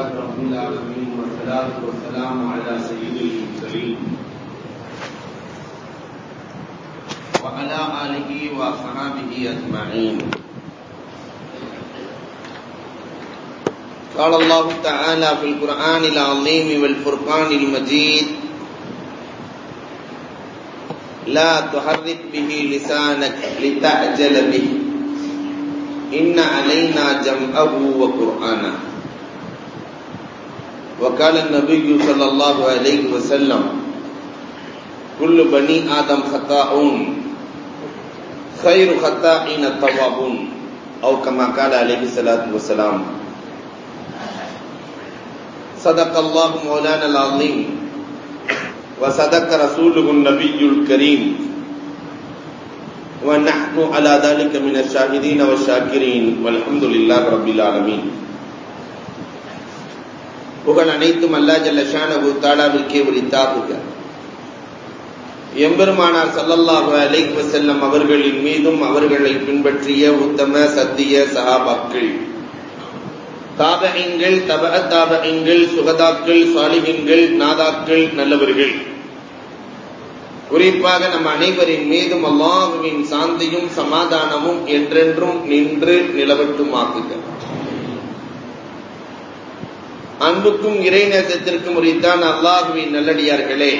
رب العالمين والصلاة والسلام على سيد المرسلين وعلى آله وصحابه أجمعين قال الله تعالى في القرآن العظيم والفرقان المجيد لا تحرك به لسانك لتعجل به إن علينا جمعه وقرآنه وقال النبي صلى الله عليه وسلم كل بني آدم خطاؤون خير خطائين التوابون أو كما قال عليه الصلاة والسلام صدق الله مولانا العظيم وصدق رسوله النبي الكريم ونحن على ذلك من الشاهدين والشاكرين والحمد لله رب العالمين புகழ் அனைத்தும் அல்லா ஜல்ல ஷானபு தாலாவிற்கே உரித்தாகுக எம்பெருமானார் சல்லல்லாஹு அலைஹி வஸல்லம் அவர்களின் மீதும் அவர்களை பின்பற்றிய உத்தம சத்திய சஹாபாக்கள் தாபகங்கள் தப தாபகங்கள் சுகதாக்கள் சாலிகங்கள் நாதாக்கள் நல்லவர்கள் குறிப்பாக நம் அனைவரின் மீதும் அல்லாஹுவின் சாந்தியும் சமாதானமும் என்றென்றும் நின்று நிலவட்டுமாக்குக அன்புக்கும் இறைநேசத்திற்கும் உரித்தான் அல்லாஹுவின் நல்லடியார்களே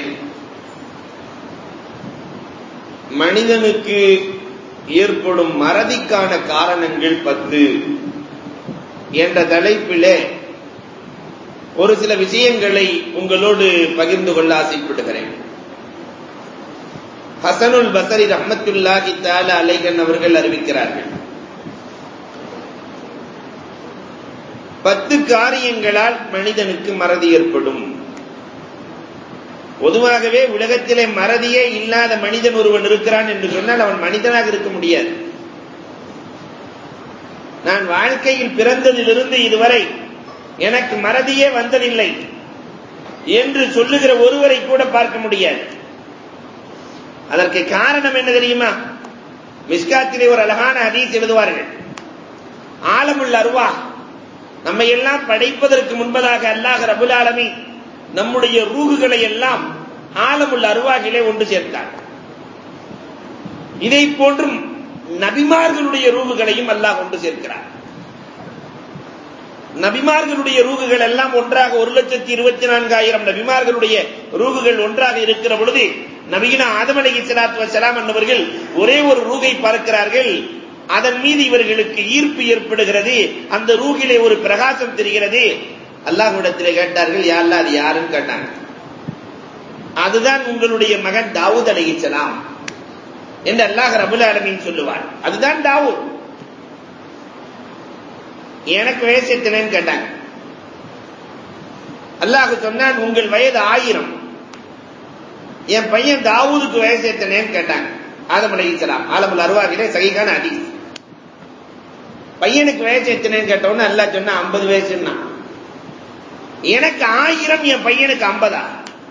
மனிதனுக்கு ஏற்படும் மறதிக்கான காரணங்கள் பத்து என்ற தலைப்பிலே ஒரு சில விஷயங்களை உங்களோடு பகிர்ந்து கொள்ள ஆசைப்படுகிறேன் ஹசனுல் பசரி ரஹமத்துல்லாஹி தால அலைகன் அவர்கள் அறிவிக்கிறார்கள் பத்து காரியங்களால் மனிதனுக்கு மறதி ஏற்படும் பொதுவாகவே உலகத்திலே மறதியே இல்லாத மனிதன் ஒருவன் இருக்கிறான் என்று சொன்னால் அவன் மனிதனாக இருக்க முடியாது நான் வாழ்க்கையில் பிறந்ததிலிருந்து இதுவரை எனக்கு மறதியே வந்ததில்லை என்று சொல்லுகிற ஒருவரை கூட பார்க்க முடியாது அதற்கு காரணம் என்ன தெரியுமா மிஸ்காத்திலே ஒரு அழகான ஹதீஸ் எழுதுவார்கள் ஆலமுள்ள அருவா நம்மை எல்லாம் படைப்பதற்கு முன்பதாக அல்லாஹ் ரபுல் ஆலமி நம்முடைய ரூகுகளை எல்லாம் ஆலமுள்ள அருவாகிலே ஒன்று சேர்த்தார் இதை போன்றும் நபிமார்களுடைய ரூகுகளையும் அல்லாஹ் ஒன்று சேர்க்கிறார் நபிமார்களுடைய ரூகுகள் எல்லாம் ஒன்றாக ஒரு லட்சத்தி இருபத்தி நான்காயிரம் நபிமார்களுடைய ரூகுகள் ஒன்றாக இருக்கிற பொழுது நபிகினா ஆதம் அலி சலாத்து வசலாம் என்பவர்கள் ஒரே ஒரு ரூகை பார்க்கிறார்கள் அதன் மீது இவர்களுக்கு ஈர்ப்பு ஏற்படுகிறது அந்த ரூகிலே ஒரு பிரகாசம் தெரிகிறது அல்லாஹ்விடத்திலே கேட்டார்கள் யாருல அது யாருன்னு கேட்டாங்க அதுதான் உங்களுடைய மகன் தாவூத் அலிசலாம் என்று அல்லாஹ் ரபுல் ஆலமின் சொல்லுவார் அதுதான் தாவூத் எனக்கு வயசு எத்தனைன்னு கேட்டாங்க அல்லாஹ் சொன்னான் உங்கள் வயது ஆயிரம் என் பையன் தாவூதுக்கு வயசு எத்தனைன்னு கேட்டாங்க ஆதம் அலிசலாம் ஆலமுல் அருவாகிலே சகிகான அடி பையனுக்கு வயசு எத்தனைன்னு கேட்டவொன்னு அல்லா சொன்னா ஐம்பது வயசுன்னா எனக்கு ஆயிரம் என் பையனுக்கு ஐம்பதா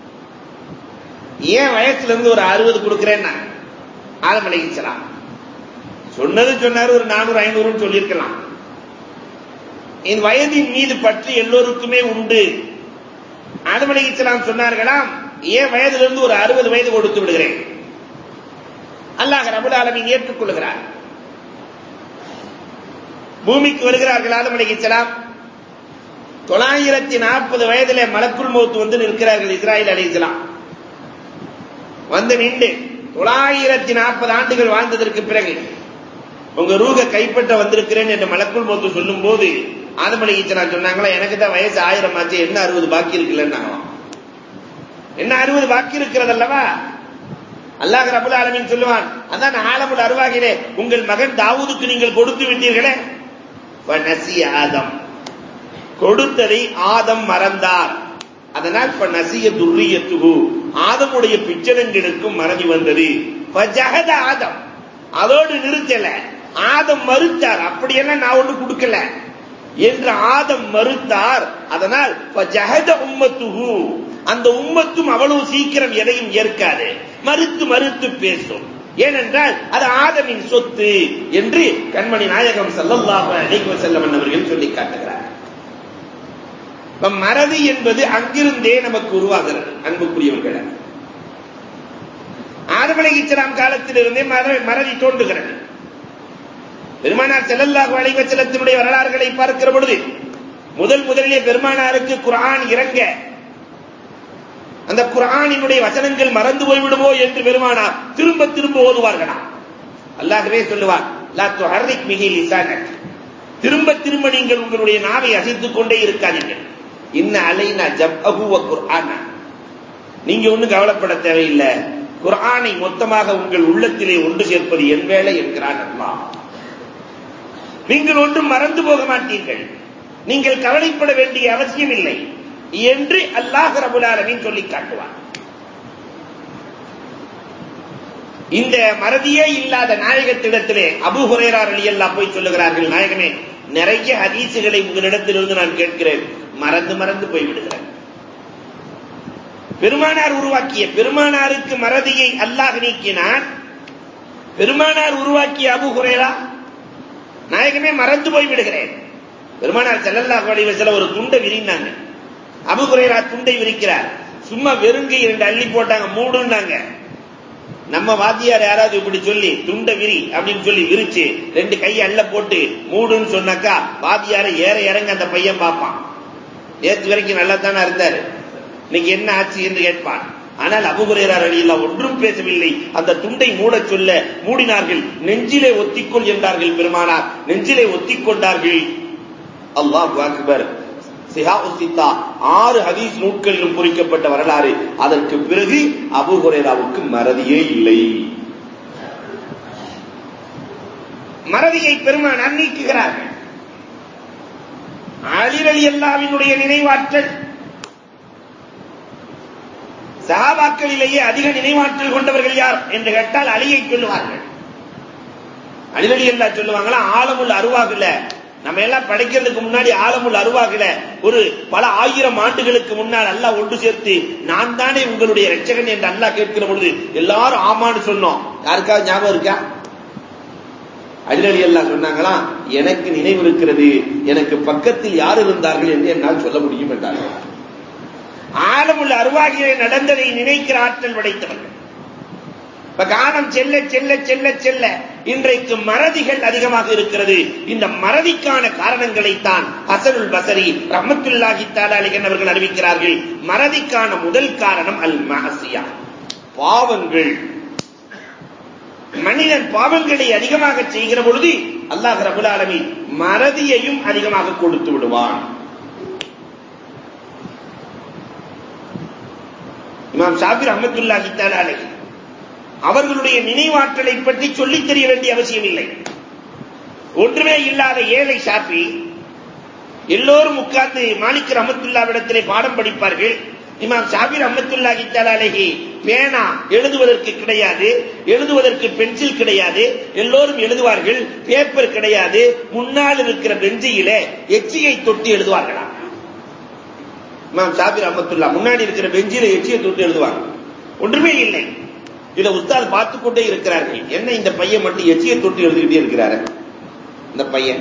ஏன் வயசுல இருந்து ஒரு அறுபது கொடுக்கிறேன்னா ஆதம் அலிசலாம் சொன்னது சொன்னாரு ஒரு நானூறு ஐநூறுன்னு சொல்லியிருக்கலாம் என் வயதின் மீது பற்றி எல்லோருக்குமே உண்டு ஆதம் அலிசலாம் சொன்னார்களாம் ஏன் வயதுல இருந்து ஒரு அறுபது வயது கொடுத்து விடுகிறேன் அல்லாஹ் ரபுல் ஆலமின் ஏற்றுக்கொள்கிறார் பூமிக்கு வருகிறார்கள் ஆதம் அலிசலாம் தொள்ளாயிரத்தி நாற்பது வயதிலே மலக்குள் மௌத்து வந்து நிற்கிறார்கள் இஸ்ராயல் அலிசலாம் வந்து நின்று தொள்ளாயிரத்தி நாற்பது ஆண்டுகள் வாழ்ந்ததற்கு பிறகு உங்க ரூக கைப்பற்ற வந்திருக்கிறேன் என்று மலக்குள் மௌத்து சொல்லும் போது ஆதம் அலிசலாம் சொன்னாங்களா எனக்கு தான் வயசு ஆயிரம் ஆச்சு என்ன அறுபது பாக்கி இருக்குல்லன்னாங்களாம் என்ன அறுபது பாக்கி இருக்கிறது அல்லவா அல்லாஹ் ரபுல் ஆலமின் சொல்லுவான் அதான் ஆலமுல் அருவாகிலே உங்கள் மகன் தாவூதுக்கு நீங்கள் கொடுத்து விட்டீர்களே ஆதம் கொடுத்ததை ஆதம் மறந்தார் அதனால் இப்ப நசிய துர்ரியத்துகு ஆதமுடைய பிச்சனங்களுக்கும் மறதி வந்தது ஜகத ஆதம் அதோடு நிறுத்தல ஆதம் மறுத்தார் அப்படியெல்லாம் நான் ஒண்ணு கொடுக்கல என்று ஆதம் மறுத்தார் அதனால் ஜகத உம்மத்துகு அந்த உம்மத்தும் அவ்வளவு சீக்கிரம் எதையும் ஏற்காது மறுத்து மறுத்து பேசும் ஏனென்றால் அது ஆதமின் சொத்து என்று கண்மணி நாயகம் சல்லல்லாஹு அலைஹி வஸல்லம் அவர்கள் சொல்லி காட்டுகிறார் இப்ப மறதி என்பது அங்கிருந்தே நமக்கு உருவாகிறது அன்புக்குரியவர்கள ஆதமலை இஸ்லாம் காலத்திலிருந்தே மற- மறதி தோன்றுகிறது பெருமானார் செல்லல்லாஹு அலைஹி வஸல்லத்தினுடைய வரலாறுகளை பார்க்கிற பொழுது முதல் முதலிலே பெருமானாருக்கு குர்ஆன் இறங்க அந்த குர்ஆனினுடைய வசனங்கள் மறந்து போய்விடுமோ என்று பெருமானார் திரும்ப திரும்ப ஓதுவார்களாம் அல்லாஹ்வே சொல்லுவார் லா துஹர்ரிக் மிகி லிசானக் திரும்ப திரும்ப நீங்கள் உங்களுடைய நாவை அசைத்துக் கொண்டே இருக்காதீர்கள் இன்ன அலைனா ஜப்அஹு வ குர்ஆனா நீங்க ஒண்ணும் கவலைப்பட தேவையில்லை குர்ஆனை மொத்தமாக உங்கள் உள்ளத்திலே ஒன்று சேர்ப்பது என் வேலை என்கிறான் அல்லாஹ் நீங்கள் ஒன்றும் மறந்து போக மாட்டீர்கள் நீங்கள் கவலைப்பட வேண்டிய அவசியம் இல்லை என்று அல்லாஹ் ரபுல் ஆலமீன் சொல்லி காட்டுவார் இந்த மறதியே இல்லாத நாயகத்திடத்திலே அபு ஹுரேரா ரலியல்லாஹு போய் சொல்லுகிறார்கள் நாயகமே நிறைய ஹதீசுகளை உங்களிடத்திலிருந்து நான் கேட்கிறேன் மறந்து மறந்து போய் விடுகிறேன் பெருமானார் உருவாக்கிய பெருமானாருக்கு மறதியை அல்லாஹ் நீக்கினான் பெருமானார் உருவாக்கிய அபு ஹுரேரா நாயகமே மறந்து போய் விடுகிறேன் பெருமானார் ஸல்லல்லாஹு அலைஹி வஸல்லம் ஒரு துண்டை விரிந்தாங்க அபு ஹுரைரா துண்டை விரிக்கிறார் சும்மா வெறுங்கை இரண்டு அள்ளி போட்டாங்க மூடுன்னாங்க நம்ம வாத்தியார் யாராவது இப்படி சொல்லி துண்டை விரி அப்படின்னு சொல்லி விரிச்சு ரெண்டு கையை அள்ள போட்டு மூடுன்னு சொன்னாக்கா வாத்தியாரை ஏற இறங்க அந்த பையன் பார்ப்பான் நேற்று வரைக்கும் நல்லா தானே இருந்தாரு இன்னைக்கு என்ன ஆச்சு என்று கேட்பான் ஆனால் அபுகுரேரார் அழியெல்லாம் ஒன்றும் பேசவில்லை அந்த துண்டை மூடச் சொல்ல மூடினார்கள் நெஞ்சிலே ஒத்திக்கொள் என்றார்கள் பெருமானார் நெஞ்சிலே ஒத்திக்கொண்டார்கள் அல்லாஹ் அக்பர் சிஹாபு சித்தா ஆறு ஹதீஸ் நூட்களிலும் பொறிக்கப்பட்ட வரலாறு அதற்கு பிறகு அபு ஹுரேராவுக்கு மறதியே இல்லை மறதியை பெருமானார் நீக்குகிறார்கள் அலிரலி அல்லாவினுடைய நினைவாற்றல் சஹாபாக்களிலேயே அதிக நினைவாற்றல் கொண்டவர்கள் யார் என்று கேட்டால் அலியை சொல்லுவார்கள் அலிரலி அல்லா சொல்லுவாங்களா ஆலமுல் அருவாகுல நம்ம எல்லாம் படைக்கிறதுக்கு முன்னாடி ஆலமுல் அருவாகுல ஒரு பல ஆயிரம் ஆண்டுகளுக்கு முன்னால் அல்லாஹ் ஒன்று சேர்த்து நான் தானே உங்களுடைய ரட்சகன் என்று அல்லாஹ் கேட்கிற பொழுது எல்லாரும் ஆமான்னு சொன்னோம் யாருக்காவது ஞாபகம் இருக்கா அலிரலி அல்லா சொன்னாங்களா எனக்கு நினைவு இருக்கிறது எனக்கு பக்கத்தில் யார் இருந்தார்கள் என்று என்னால் சொல்ல முடியும் என்றார்கள் ஆழமுள்ள அருவாகிலே நடந்ததை நினைக்கிற ஆற்றல் படைத்தவர்கள் இப்ப காலம் செல்ல செல்ல செல்ல செல்ல இன்றைக்கு மறதிகள் அதிகமாக இருக்கிறது இந்த மறதிக்கான காரணங்களைத்தான் ஹசனுல் பசரி ரஹமத்துல்லாஹி தாலாலிகன் அவர்கள் அறிவிக்கிறார்கள் மறதிக்கான முதல் காரணம் அல் மஹசியா பாவங்கள் மனிதன் பாவங்களை அதிகமாக செய்கிற பொழுது அல்லாஹ் ரபுல் ஆலமீன் மறதியையும் அதிகமாக கொடுத்து விடுவான் இமாம் ஷாபிர் அஹமத்துல்லாஹி தாலாலை அவர்களுடைய நினைவாற்றலை பற்றி சொல்லித் தெரிய வேண்டிய அவசியம் இல்லை ஒன்றுமே இல்லாத ஏழை ஷாபி எல்லோரும் உட்கார்ந்து மாலிக் ரஹமத்துல்லாவிடத்திலே பாடம் படிப்பார்கள் இமாம் ஷாபிர் அஹமத்துல்லாஹி தாலாலேஹி பேனா எழுதுவதற்கு கிடையாது எழுதுவதற்கு பென்சில் கிடையாது எல்லோரும் எழுதுவார்கள் பேப்பர் கிடையாது முன்னால் இருக்கிற பெஞ்சியிலே எச்சியை தொட்டு எழுதுவார்களாம் இமாம் ஷாபிர் அஹமத்துல்லா முன்னாடி இருக்கிற பெஞ்சில எச்சியை தொட்டு எழுதுவாங்க ஒன்றுமே இல்லை இதை உஸ்தாத் பார்த்து கொண்டே இருக்கிறார்கள் என்ன இந்த பையன் மட்டும் எச்சியை தொட்டு எழுதிக்கிட்டே இருக்கிறாரு இந்த பையன்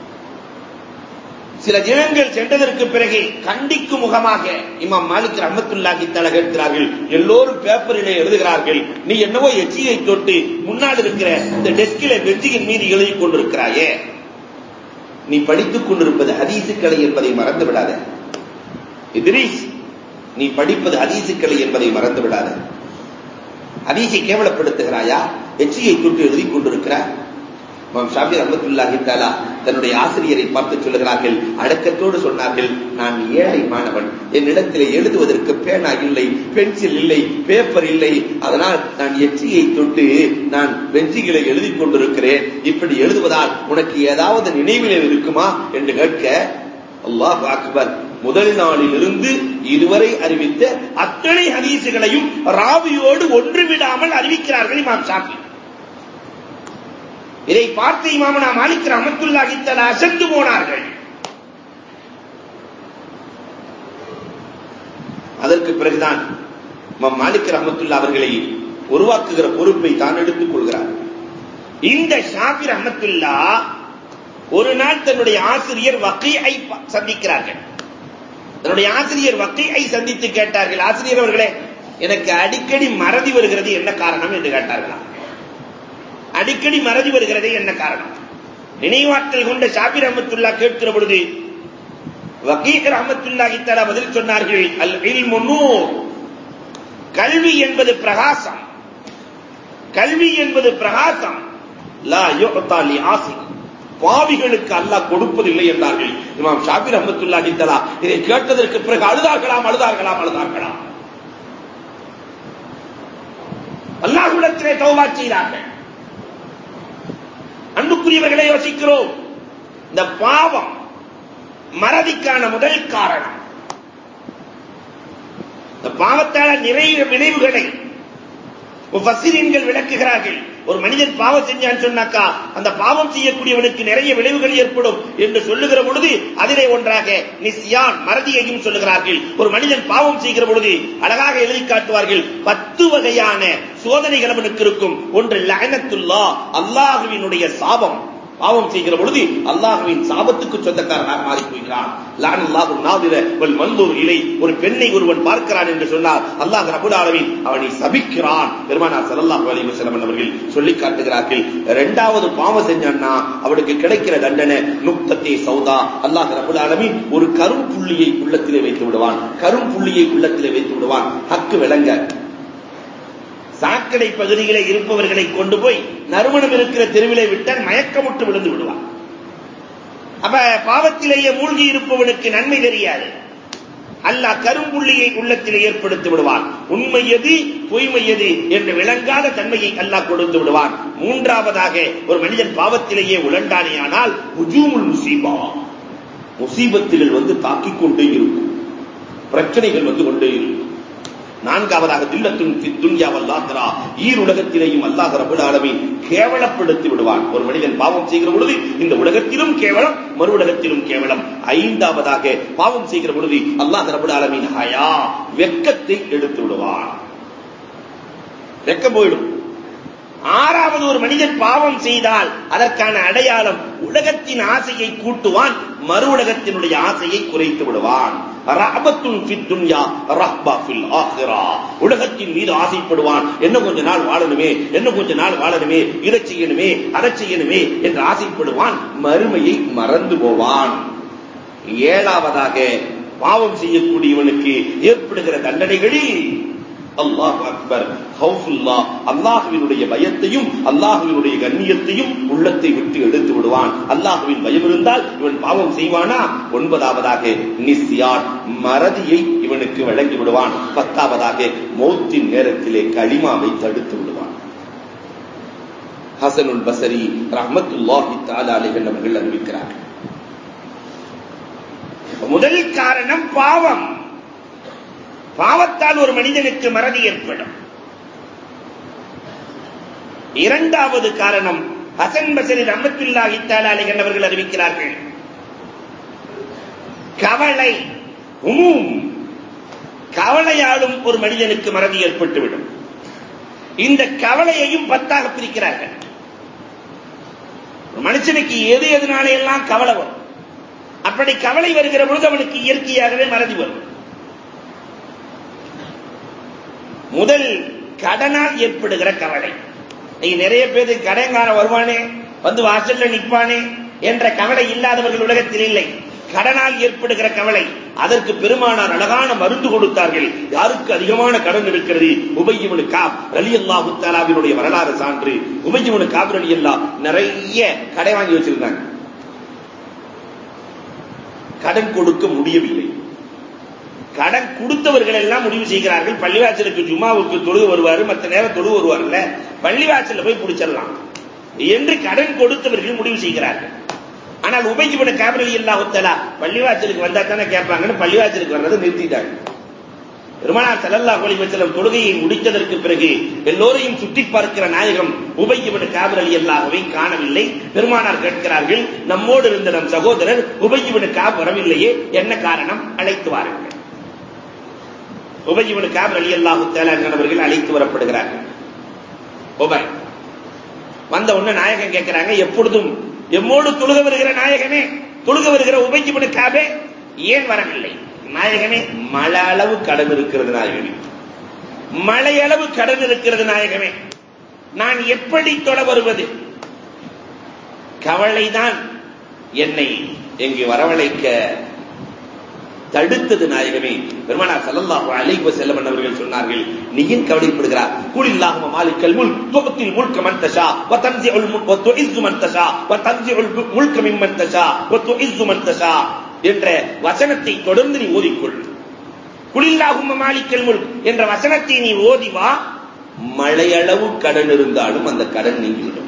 சில தினங்கள் சென்றதற்கு பிறகு கண்டிக்கும் முகமாக இமாம் மாலிக் ரஹமத்துல்லாஹி தலா கேட்கிறார்கள் எல்லோரும் பேப்பரிலே எழுதுகிறார்கள் நீ என்னவோ எச்சியை தொட்டு முன்னால் இருக்கிற இந்த டெஸ்கில பெஞ்சியின் மீது எழுதி கொண்டிருக்கிறாயே நீ படித்துக் கொண்டிருப்பது ஹதீசுக்களை என்பதை மறந்து விடாத இத்ரீஸ் நீ படிப்பது ஹதீசுக்களை என்பதை மறந்து விடாத ஹதீஸை கேவலப்படுத்துகிறாயா எச்சியை தொட்டு எழுதி கொண்டிருக்கிறார் இமாம் ஷாபி ரஹமத்துல்லாஹி தாலா தன்னுடைய ஆசிரியரை பார்த்து சொல்லுகிறார்கள் அடக்கத்தோடு சொன்னார்கள் நான் ஏழை மாணவன் என்னிடத்தில் எழுதுவதற்கு பேனா இல்லை பென்சில் இல்லை பேப்பர் இல்லை அதனால் நான் எச்சியை தொட்டு நான் பெஞ்சிகளை எழுதி கொண்டிருக்கிறேன் இப்படி எழுதுவதால் உனக்கு ஏதாவது நினைவில் இருக்குமா என்று கேட்க அல்லாஹ் அக்பர் முதல் நாளில் இருந்து இதுவரை அறிவித்த அத்தனை ஹதீசுகளையும் ராவியோடு ஒன்று விடாமல் அறிவிக்கிறார்கள் இமாம் ஷாஃபி இதை பார்த்து இமாமனா மாலிக் ரஹமத்துல்லாஹி தஆலா அசந்து போனார்கள் அதற்கு பிறகுதான் இமாம் மாலிக் ரஹமத்துல்லா அவர்களை உருவாக்குகிற பொறுப்பை தான் எடுத்துக் கொள்கிறார் இந்த ஷாஃபி ரஹமத்துல்லா ஒரு நாள் தன்னுடைய ஆசிரியர் வகையை சந்திக்கிறார்கள் தன்னுடைய ஆசிரியர் வக்கையை சந்தித்து கேட்டார்கள் ஆசிரியர் அவர்களே எனக்கு அடிக்கடி மறதி வருகிறது என்ன காரணம் என்று கேட்டார்களாம் அடிக்கடி மறதி வருகிறதே என்ன காரணம் நினைவாற்றல் கொண்ட ஷாபிர் அஹமத்துல்லா கேட்கிற பொழுது வக்கீக் ரஹமத்துல்லாஹி தஆலா பதில் சொன்னார்கள் அல் இல்மு நூர் கல்வி என்பது பிரகாசம் கல்வி என்பது பிரகாசம் லா யுக்தா லி ஆசி பாவிகளுக்கு அல்லாஹ் கொடுப்பதில்லை என்றார்கள் இமாம் ஷாபிர் அஹமத்துல்லாஹி தஆலா இதை கேட்டதற்கு பிறகு அழுதார்களாம் அழுதார்களாம் அழுதார்களாம் அல்லாஹ்விடத்திலே தௌபா செய்தார்கள் அன்புக்குரியவர்களை யோசிக்கிறோம் இந்த பாவம் மறதிக்கான முதல் காரணம் இந்த பாவத்தால நிறைய விளைவுகளை முஃபஸ்ஸிரீன்கள் விளக்குகிறார்கள் ஒரு மனிதன் பாவம் செஞ்சான்னு சொன்னாக்கா அந்த பாவம் செய்யக்கூடியவனுக்கு நிறைய விளைவுகள் ஏற்படும் என்று சொல்லுகிற பொழுது அதிலே ஒன்றாக நிஸ்யான் மறதியையும் சொல்லுகிறார்கள் ஒரு மனிதன் பாவம் செய்கிற பொழுது அழகாக எழுதி காட்டுவார்கள் பத்து வகையான சோதனைகள் அவனுக்கு இருக்கும் ஒன்று லயனத்துல்லா அல்லாஹுவினுடைய சாபம் பாவம் செய்கிற பொழுது அல்லாஹுவின் சாபத்துக்கு சொந்தக்காரனாக மாறி போகிறான் லான் அல்லாஹு நாதிர வல் மந்தூர் இலை ஒரு பெண்ணை ஒருவன் பார்க்கிறான் என்று சொன்னால் அல்லாஹ் ரபுல் ஆலமீன் அவனை சபிக்கிறான் பெருமானார் ஸல்லல்லாஹு அலைஹி வஸல்லம் அவர்கள் சொல்லி காட்டுகிறார்கள் இரண்டாவது பாவம் செஞ்சான்னா அவனுக்கு கிடைக்கிற தண்டனை நுக்தத்தே சௌதா அல்லாஹ் ரபுல் ஆலமீன் ஒரு கரும்புள்ளியை உள்ளத்திலே வைத்து விடுவான் கரும்புள்ளியை உள்ளத்திலே வைத்து விடுவான் ஹக்கு விளங்க சாக்கடை பகுதியிலே இருப்பவர்களை கொண்டு போய் நறுமணம் இருக்கிற தெருவிலே விட்டால் மயக்கமுட்டு விழுந்து விடுவான் அப்ப பாவத்திலேயே மூழ்கி இருப்பவனுக்கு நன்மை தெரியாது அல்லாஹ் கரும்புள்ளியை உள்ளத்தில் ஏற்படுத்தி விடுவான் உண்மை எது பொய்மை எது என்று விளங்காத தன்மையை அல்லாஹ் கொடுத்து விடுவான் மூன்றாவதாக ஒரு மனிதன் பாவத்திலேயே உழண்டானேயானால் உஜூமுல் முசீபா முசீபத்துகள் வந்து தாக்கிக் கொண்டே இருக்கும் பிரச்சனைகள் வந்து கொண்டே இருக்கும் நான்காவதாக தில்லத்துன் துன்யாவல் லாத்திரா ஈர் உலகத்திலேயும் அல்லாஹ் ரபுல் ஆலமீன் கேவலப்படுத்தி விடுவான் ஒரு மனிதன் பாவம் செய்கிற பொழுது இந்த உலகத்திலும் கேவலம் மறு உலகத்திலும் கேவலம் ஐந்தாவதாக பாவம் செய்கிற பொழுது அல்லாஹ் ரபுல் ஆலமீன் ஹயா வெக்கத்தை எடுத்து விடுவான் வெக்கம் போயிடும் ஆறாவது ஒரு மனிதன் பாவம் செய்தால் அதற்கான அடையாளம் உலகத்தின் ஆசையை கூட்டுவான் மறு உலகத்தினுடைய ஆசையை குறைத்து விடுவான் ரஹபத்துன் ஃபித் துன்யா ரஹ்பா ஃபில் ஆஹிரா உலகத்தின் மீது ஆசைப்படுவான் என்ன கொஞ்ச நாள் வாழணுமே என்ன கொஞ்ச நாள் வாழணுமே இதை செய்யணுமே அதை செய்யணுமே என்று ஆசைப்படுவான் மறுமையை மறந்து போவான் ஏழாவதாக பாவம் செய்யக்கூடியவனுக்கு ஏற்படுகிற தண்டனைகளில் அல்லாஹ் அக்பர் ஹவுஃபுல்லா அல்லாஹுவினுடைய பயத்தையும் அல்லாஹுவினுடைய கண்ணியத்தையும் உள்ளத்தை விட்டு எடுத்து விடுவான் அல்லாஹுவின் பயம் இருந்தால் இவன் பாவம் செய்வானா ஒன்பதாவதாக நிஸ்யான் மறதியை இவனுக்கு வழங்கி விடுவான் பத்தாவதாக மௌத்தின் நேரத்திலே களிமாவை தடுத்து விடுவான் ஹசனுல் பசரி ரஹமத்துல்லாஹி தாலா அலைஹி அவர்கள் அறிவிக்கிறார்கள் முதல் காரணம் பாவம் பாவத்தால் ஒரு மனிதனுக்கு மறதி ஏற்படும் இரண்டாவது காரணம் ஹசன் பசரி ரஹமத்துல்லாஹி தாலாலை என்பவர்கள் அறிவிக்கிறார்கள் கவலை உமும் கவலையாலும் ஒரு மனிதனுக்கு மறதி ஏற்பட்டுவிடும் இந்த கவலையையும் பத்தாக பிரிக்கிறார்கள் ஒரு மனுஷனுக்கு எது எதனால எல்லாம் கவலை வரும் அப்படி கவலை வருகிற பொழுது அவனுக்கு இயற்கையாகவே மறதி வரும் முதல் கடனால் ஏற்படுகிற கவலை நீ நிறைய பேர் கடன்காரன் வருவானே வந்து வாசல்ல நிற்பானே என்ற கவலை இல்லாதவர்கள் உலகத்தில் இல்லை கடனால் ஏற்படுகிற கவலை அதற்கு பெருமானார் அழகான மருந்து கொடுத்தார்கள் யாருக்கு அதிகமான கடன் இருக்கிறது உபய்யவனு காப் ரலி அல்லாஹு தாலாவினுடைய வரலாறு சான்று உபய்யவனு காப் ரலி அல்லா நிறைய கடை வாங்கி வச்சிருந்தாங்க கடன் கொடுக்க முடியவில்லை கடன் கொடுத்தவர்கள் எல்லாம் முடிவு செய்கிறார்கள் பள்ளிவாசலுக்கு ஜுமாவுக்கு தொழுது வருவாரு மற்ற நேரம் தொழுது வருவார்ல பள்ளிவாசல்ல போய் பிடிச்சிடலாம் என்று கடன் கொடுத்தவர்கள் முடிவு செய்கிறார்கள் ஆனால் உபயோகிப்பட கேபிரலி இல்லாஹுத்தலா பள்ளிவாசலுக்கு வந்தா தானே கேட்பாங்கன்னு பள்ளிவாசலுக்கு வர்றதை நிறுத்திட்டாங்க பெருமானார் சல்லல்லா அலி வசலம் தொழுகையை முடித்ததற்கு பிறகு எல்லோரையும் சுற்றி பார்க்கிற நாயகம் உபய்யவன் காபர் அலி அல்லாஹவை காணவில்லை பெருமானார் கேட்கிறார்கள் நம்மோடு இருந்த நம் சகோதரர் உபய்யவன் காப் வரவில்லையே என்ன காரணம் அழைத்து வாருங்கள் உபஜீவனு காபர் அலி அல்லாஹு தேலாங்கனவர்கள் அழைத்து வரப்படுகிறார்கள் உபய் வந்த உடனே நாயகன் கேட்கிறாங்க எப்பொழுதும் எம்மோடு தொழுக வருகிற நாயகமே தொழுக வருகிற உபஜீவனு காபே ஏன் வரவில்லை நாயகமே மழை அளவு கடன் இருக்கிறது நாயகமே மழை அளவு கடன் இருக்கிறது நாயகமே நான் எப்படி தொட வருவது கவலைதான் என்னை எங்கு வரவழைக்க தடுத்தது நாயகமே பெருமானா ஸல்லல்லாஹு அலைஹி வஸல்லம் அவர்கள் சொன்னார்கள் நீ ஏன் கவலைப்படுகிறார் குல் இல்லாஹும்ம மாலிக்கல் முல்க் துஅத்தில் முல்க மன் தஷா வ தன்சிஉல் முல்க் வ துஇஸ்ஸு மன் தஷா வ தன்சிஉல் முல்க மிம்மன் தஷா வ துஇஸ்ஸு மன் தஷா என்ற வசனத்தை தொடர்ந்து நீ ஓதிக்கொள் குலில்லாஹும்ம மாலிக்கல் முல்க் என்ற வசனத்தை நீ ஓதி வா மழையளவு கடன் இருந்தாலும் அந்த கடன் நீங்கிவிடும்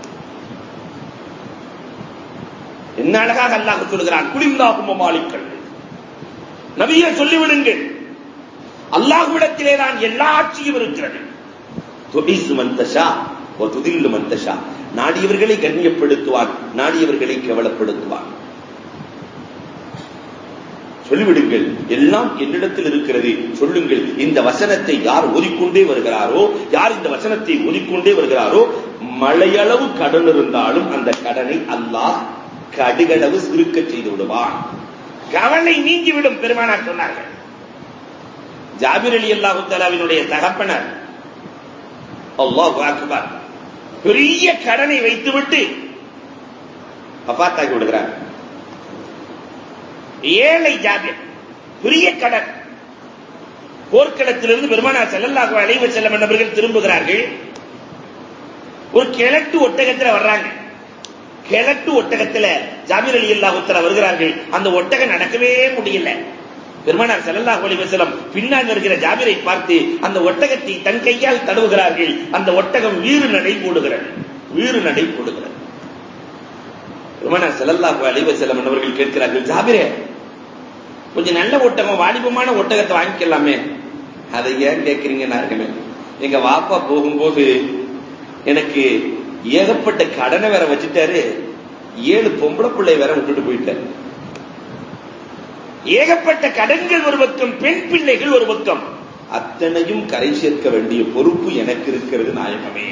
என்ன அழகாக அல்லாஹ் சொல்கிறான் குலில்லாஹும்ம மாலிக்கல் நபியை சொல்லிவிடுங்கள் அல்லாஹ்விடத்திலே தான் எல்லா ஆட்சியும் இருக்கிறது துஇஸ்ஸு மன் தஷா வ துதில்லு மன் தஷா நாடியவர்களை கண்ணியப்படுத்துவான் நாடியவர்களை கேவலப்படுத்துவான் சொல்லிவிடுங்கள் எல்லாம் என்னிடத்தில் இருக்கிறது சொல்லுங்கள் இந்த வசனத்தை யார் ஓதிக்கொண்டே வருகிறாரோ யார் இந்த வசனத்தை ஓதிக்கொண்டே வருகிறாரோ மழையளவு கடன் இருந்தாலும் அந்த கடனை அல்லாஹ் கடுகளவு சுருக்க செய்து விடுவான் கவலை நீங்கிவிடும் பெருமானார் சொன்னார்கள் ஜாபிர் அலி அல்லாஹு தலாவினுடைய தகப்பனர் அல்லாஹ் அக்பர் பெரிய கடனை வைத்துவிட்டு அப்பாத்தாக்கி விடுகிறார் ஏழை ஜாபிர் பெரிய கடன் போர்க்களத்திலிருந்து பெருமானார் செல்லல்லாஹு அலைவ செல்லம் என்பவர்கள் திரும்புகிறார்கள் ஒரு கிழட்டு ஒட்டகத்தில் வர்றாங்க கிழட்டு ஒட்டகத்துல ஜாபீர் அலி அல்லாஹுத்தர வருகிறார்கள் அந்த ஒட்டகம் நடக்கவே முடியல பெருமானார் செல்லல்லாஹு அலைஹி வஸல்லம் பின்னால் வருகிற ஜாபீரை பார்த்து அந்த ஒட்டகத்தை தன் கையால் தடவுகிறார்கள் அந்த ஒட்டகம் வீறு நடை போடுகிறது வீறு நடை போடுகிறது பெருமானார் செல்லல்லாஹு அலைஹி வஸல்லம் என்பவர்கள் கேட்கிறார்கள் ஜாபீரே கொஞ்சம் நல்ல ஒட்டகம் வாலிபமான ஒட்டகத்தை வாங்கிக்கலாமே அதை ஏன் கேட்கிறீங்க நார்களே எங்க வாப்பா போகும்போது எனக்கு ஏகப்பட்ட கடனை வேற வச்சுட்டாரு ஏழு பொம்பளை பிள்ளை வேற விட்டுட்டு போயிட்டாரு ஏகப்பட்ட கடன்கள் ஒரு பக்கம் பெண் பிள்ளைகள் ஒரு பக்கம் அத்தனையும் கரை சேர்க்க வேண்டிய பொறுப்பு எனக்கு இருக்கிறது நாயகமே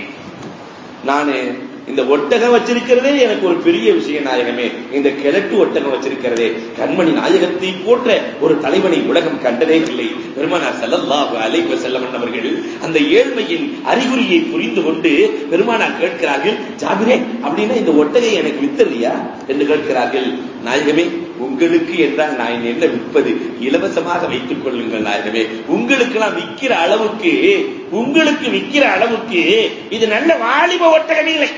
நானு இந்த ஒட்டகம் வச்சிருக்கிறதே எனக்கு ஒரு பெரிய விஷயம் நாயகமே இந்த கிழட்டு ஒட்டகம் வச்சிருக்கிறதே கண்மணி நாயகத்தை போன்ற ஒரு தலைவனை உலகம் கண்டதே இல்லை பெருமானார் ஸல்லல்லாஹு அலைஹி வஸல்லம் அவர்கள் அந்த ஏழ்மையின் அறிகுறியை புரிந்து கொண்டு பெருமானார் கேட்கிறார்கள் ஜாபிரே அப்படின்னா இந்த ஒட்டகை எனக்கு வித்தலையா என்று கேட்கிறார்கள் நாயகமே உங்களுக்கு என்றால் நான் என்ன விற்பது இலவசமாக வைத்துக் கொள்ளுங்கள் நாயகமே உங்களுக்கு நான் விக்கிற அளவுக்கு உங்களுக்கு விக்கிற அளவுக்கு இது நல்ல வாலிப ஒட்டகமே இல்லை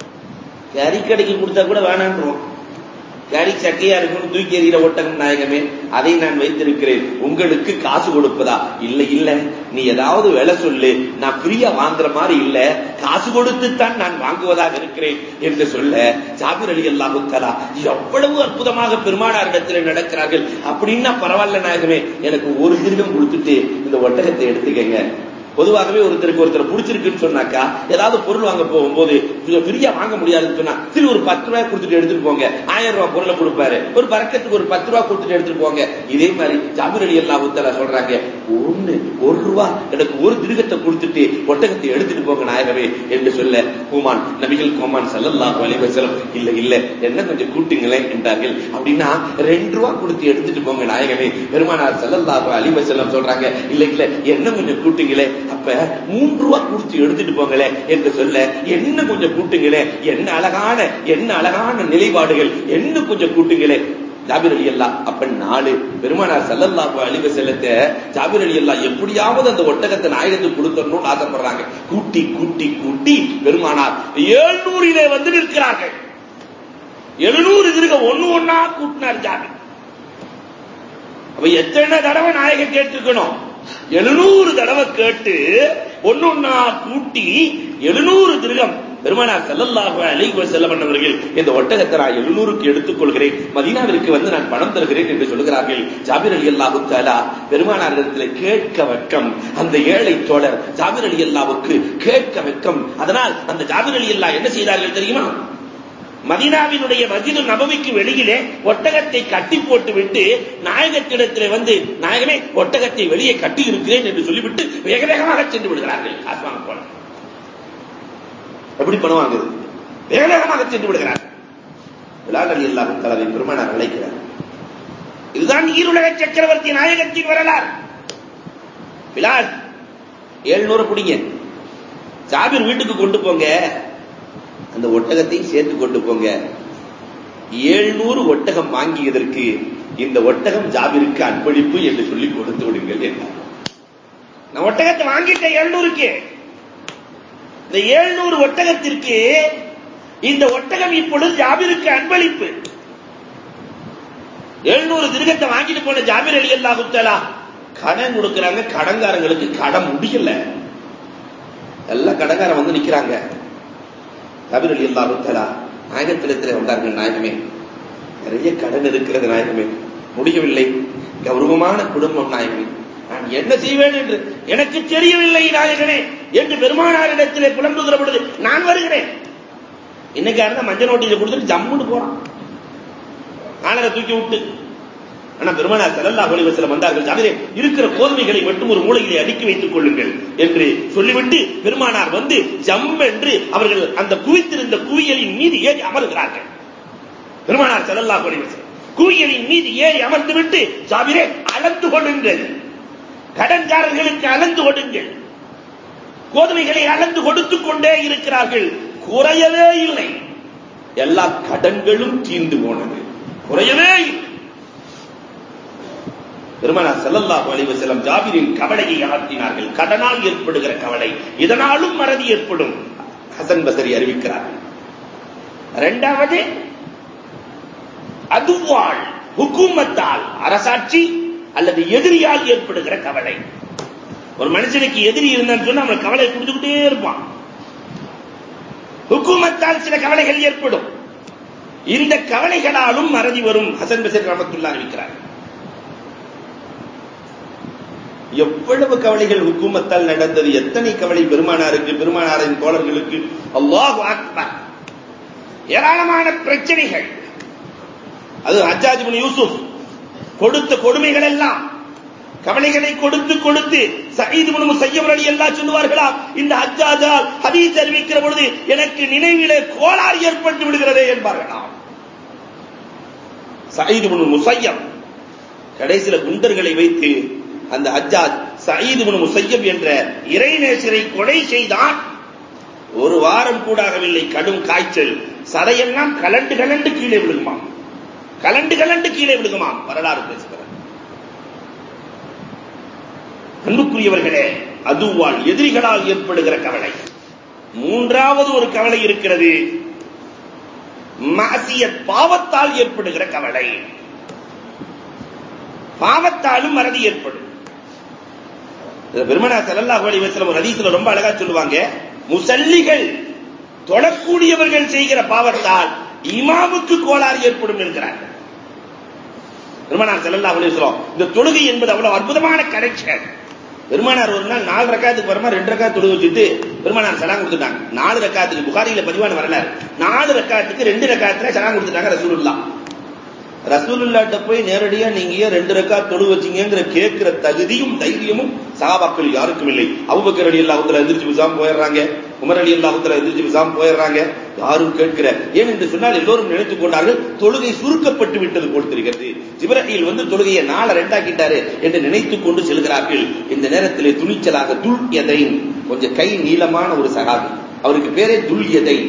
கறி கடைக்கு கொடுத்தா கூட வேணான்றோம் கறி சக்கையா இருக்கும்னு தூக்கி எறிகிற ஒட்டகம் நாயகமே அதை நான் வைத்திருக்கிறேன் உங்களுக்கு காசு கொடுப்பதா இல்ல இல்ல நீ ஏதாவது வேலை சொல்லு நான் ஃப்ரீயா வாங்குற மாதிரி இல்ல காசு கொடுத்துத்தான் நான் வாங்குவதாக இருக்கிறேன் என்று சொல்ல ஜாபிர் அலி அல்லாஹு தலா எவ்வளவு அற்புதமாக பெருமானாரிடத்தில் நடக்கிறார்கள் அப்படின்னா பரவாயில்ல நாயகமே எனக்கு ஒரு திருகம் கொடுத்துட்டு இந்த ஒட்டகத்தை எடுத்துக்கங்க பொதுவாகவே ஒருத்தருக்கு ஒருத்தர் பிடிச்சிருக்குன்னு சொன்னாக்கா ஏதாவது பொருள் வாங்க போகும்போது ஃப்ரீயா வாங்க முடியாதுன்னு சொன்னா சரி ஒரு பத்து ரூபாய் கொடுத்துட்டு எடுத்துட்டு போங்க ஆயிரம் ரூபாய் பொருளை கொடுப்பாரு ஒரு பறக்கத்துக்கு ஒரு பத்து ரூபாய் கொடுத்துட்டு எடுத்துட்டு போங்க இதே மாதிரி ஜாபிர் அலி அல்லா உத்தலா சொல்றாங்க ஒண்ணு ஒரு ரூபா எனக்கு ஒரு திருகத்தை கொடுத்துட்டு ஒட்டகத்தை எடுத்துட்டு போங்க நாயகமே என்று சொல்ல கூமான் நபிகள் கோமான் சல்லல்லாஹு அலைஹி வஸல்லம் இல்ல இல்ல என்ன கொஞ்சம் கூட்டுங்களேன் என்றார்கள் அப்படின்னா ரெண்டு ரூபா கொடுத்து எடுத்துட்டு போங்க நாயகமே பெருமானார் சல்லல்லாஹு அலைஹி வஸல்லம் சொல்றாங்க இல்ல இல்ல என்ன கொஞ்சம் கூட்டுங்களே அப்ப மூன்று ரூபா கொடுத்து எடுத்துட்டு போங்களே என்று சொல்ல என்ன கொஞ்சம் கூட்டுங்களே என்ன அழகான என்ன அழகான நிலைப்பாடுகள் என்ன கொஞ்சம் கூட்டுங்களே ஜாபிர் அலி அல்லா அப்ப நாலு பெருமானார் சல்லல்லாஹு அலிவ செல்லத்த ஜாபிர் அலி அல்லா எப்படியாவது அந்த ஒட்டகத்தை நாயகத்துக்கு கொடுத்தரணும்னு ஆசைப்படுறாங்க கூட்டி கூட்டி கூட்டி பெருமானார் ஏழ்நூறிலே வந்து நிற்கிறார்கள் எழுநூறு திருக ஒண்ணு ஒன்னா கூட்டினார் ஜாபிர் அப்ப எத்தனை தடவை நாயகன் கேட்டிருக்கணும் எழுநூறு தடவை கேட்டு ஒன்னொன்னா கூட்டி எழுநூறு திருகம் பெருமானார் செல்லல்லாக அலைவ செல்லவன் அவர்கள் இந்த ஒட்டகத்தை நான் எழுநூறுக்கு எடுத்துக் கொள்கிறேன் மதீனாவிற்கு வந்து நான் பணம் தருகிறேன் என்று சொல்கிறார்கள் ஜாபிர் அலி அல்லாஹு தாலா பெருமானாரிடத்தில் கேட்க வெட்கம் அந்த ஏழை தோழர் ஜாபிர் அலி அல்லாவுக்கு கேட்க வெட்கம் அதனால் அந்த ஜாபிர் அலி அல்லா என்ன செய்தார்கள் தெரியுமா மதினாவினுடைய மதினு நபவிக்கு வெளியிலே ஒட்டகத்தை கட்டி போட்டு விட்டு நாயகத்திடத்திலே வந்து நாயகமே ஒட்டகத்தை வெளியே கட்டி இருக்கிறேன் என்று சொல்லிவிட்டு வேக வேகமாக சென்று விடுகிறார்கள் காசு வாங்க போல எப்படி பணம் வாங்குது வேக வேகமாக சென்று விடுகிறார் விளாடல் இல்லாமல் தலைவை பெருமானார் அழைக்கிறார் இதுதான் இதுதான் ஈருலக சக்கரவர்த்தி நாயகத்தின் வரலாறு பிலால் ஏழ்நூறு பிடிங்க ஜாபிர் வீட்டுக்கு கொண்டு போங்க அந்த ஒட்டகத்தையும் சேர்த்து கொண்டு போங்க ஏழ்நூறு ஒட்டகம் வாங்கியதற்கு இந்த ஒட்டகம் ஜாபிருக்கு அன்பளிப்பு என்று சொல்லி கொடுத்து விடுங்கள் என்றார் நான் ஒட்டகத்தை வாங்கிட்டேன் எழுநூறுக்கு இந்த ஏழ்நூறு ஒட்டகத்திற்கு இந்த ஒட்டகம் இப்பொழுது ஜாபிருக்கு அன்பளிப்பு எழுநூறு திருகத்தை வாங்கிட்டு போன ஜாபிர் அலி அல்லா குத்தலா கடன் கொடுக்கறாங்க கடன்காரங்களுக்கு கடன் முடியல எல்லாம் கடன்காரன் வந்து நிக்கிறாங்க ஜாபிர் அலி அல்லா குத்தலா நாயகத்திடத்தில் வந்தார்கள் நாயகமே நிறைய கடன் இருக்கிறது நாயகமே முடியவில்லை கௌரவமான குடும்பம் நாயகமே நான் என்ன செய்வேன் என்று எனக்கு தெரியவில்லை நாயகனே என்று பெருமானாரிடத்திலே புலம்புகிற பொழுது நான் வருகிறேன் இன்னைக்கு இருந்தா மஞ்சள் நோட்டீஸ் கொடுத்துட்டு ஜம்முன்னு போறான் ஆனரை தூக்கி விட்டு ஆனா பெருமானார் ஸல்லல்லாஹு அலைஹி வஸல்லம் வந்தார்கள் ஜாபிரே இருக்கிற கோதுமைகளை மட்டும் ஒரு மூலையிலே அடுக்கி வைத்துக் கொள்ளுங்கள் என்று சொல்லிவிட்டு பெருமானார் வந்து ஜம் என்று அவர்கள் அந்த குவித்திருந்த குவியலின் மீது ஏறி அமர்கிறார்கள் பெருமானார் ஸல்லல்லாஹு அலைஹி வஸல்லம் குவியலின் மீது ஏறி அமர்ந்து விட்டு ஜாபிரே அளந்து கொள்ளுங்கள் கடன்காரர்களுக்கு அளந்து கொடுங்கள் கோதுமைகளை அளந்து கொடுத்துக் கொண்டே இருக்கிறார்கள் குறையவே இல்லை எல்லா கடன்களும் தீர்ந்து போனது குறையவே இல்லை பெருமானார் ஸல்லல்லாஹு அலைஹி வஸல்லம் ஜாபிரின் கவலையை அகற்றினார்கள் கடனால் ஏற்படுகிற கவலை இதனாலும் மறதி ஏற்படும் ஹசன் பசரி அறிவிக்கிறார்கள் இரண்டாவது அதுவாள் ஹுக்குமத்தால் அரசாட்சி அல்லது எதிரியால் ஏற்படுகிற கவலை ஒரு மனுஷனுக்கு எதிரி இருந்தான்னு சொன்னா அவன் கவலை கொடுத்துக்கிட்டே இருப்பான் ஹுக்குமத்தால் சில கவலைகள் ஏற்படும் இந்த கவலைகளாலும் மறதி வரும் ஹசன் பசர் ரமத்துல்லா அறிவிக்கிறார் எவ்வளவு கவலைகள் ஹுக்குமத்தால் நடந்தது எத்தனை கவலை பெருமானாருக்கு பெருமானாரின் தோழர்களுக்கு அல்லாஹ் அக்பர் ஏராளமான பிரச்சனைகள் அது ஹஜ்ஜாஜ் இப்னு யூசுப் கொடுத்த கொடுமைகள் எல்லாம் கவலைகளை கொடுத்து கொடுத்து சயீது முனு முசையம் அலி எல்லாம் சொல்லுவார்களா இந்த ஹஜ்ஜாஜால் ஹதீஸ் அறிவிக்கிற பொழுது எனக்கு நினைவிலே கோளாறு ஏற்பட்டு விடுகிறதே என்பார்களாம் சயீது முனு முசையம் கடைசியில குண்டர்களை வைத்து அந்த ஹஜ்ஜாஜ் சயீது முனு முசையம் என்ற இறைநேசரை கொலை செய்தான் ஒரு வாரம் கூடாகவில்லை கடும் காய்ச்சல் சதையெல்லாம் கலண்டு கலண்டு கீழே விழுகுமாம் கலண்டு கலண்டு கீழே விழுகுமாம் வரலாறு பேசுகிறார் அன்புக்குரியவர்களே அதுவால் எதிரிகளால் ஏற்படுகிற கவலை மூன்றாவது ஒரு கவலை இருக்கிறது மாசிய பாவத்தால் ஏற்படுகிற கவலை பாவத்தாலும் மறதி ஏற்படும் பெருமனா ஸல்லல்லாஹு அலைஹி வஸல்லம் ஒரு ஹதீஸ்ல ரொம்ப அழகா சொல்லுவாங்க முசல்லிகள் தொழக்கூடியவர்கள் செய்கிற பாவத்தால் இமாமுக்கு கோளாறு ஏற்படும் என்கிறார்கள் பெருமானார் ஸல்லல்லாஹு அலைஹி வஸல்லம் இந்த தொழுகை என்பது அவ்வளவு அற்புதமான கனெக்ஷன் பெருமானார் ஒரு நாள் நாலு ரக்காத்துக்கு வரமா ரெண்டு ரக்காத் தொழுக வச்சுட்டு பெருமானார் சலாம் கொடுத்துட்டாங்க நாலு ரக்காத்துக்கு புகாரியில பதிவான வரலாறு நாலு ரக்காத்துக்கு ரெண்டு ரக்காத்துல சலாம் கொடுத்துட்டாங்க ரசூலுல்லாஹ் ரசூலுல்லாட்ட போய் நேரடியா நீங்க ஏன் ரெண்டு ரக்கா தொழு வச்சீங்கிற கேட்கிற தகுதியும் தைரியமும் சகாபாக்கள் யாருக்கும் இல்லை அபுபக்கர் அலி அல்லாஹுத்துல எந்திரிச்சு விசாம போயிடுறாங்க உமர் அலி அல்லாஹுத்துல எந்திரிச்சு விசாம போயிடுறாங்க யாரும் கேட்கிற ஏன் என்று சொன்னால் எல்லோரும் நினைத்துக் கொண்டார்கள் தொழுகை சுருக்கப்பட்டு விட்டது போல் தெரிகிறது ஜிப்ரஹீல் வந்து தொழுகையை நாளை ரெண்டாக்கிட்டாரு என்று நினைத்துக் கொண்டு செல்கிறார்கள் இந்த நேரத்திலே துணிச்சலாக துல் எதை கொஞ்சம் கை நீளமான ஒரு சகாபி அவருக்கு பேரே துல் எதை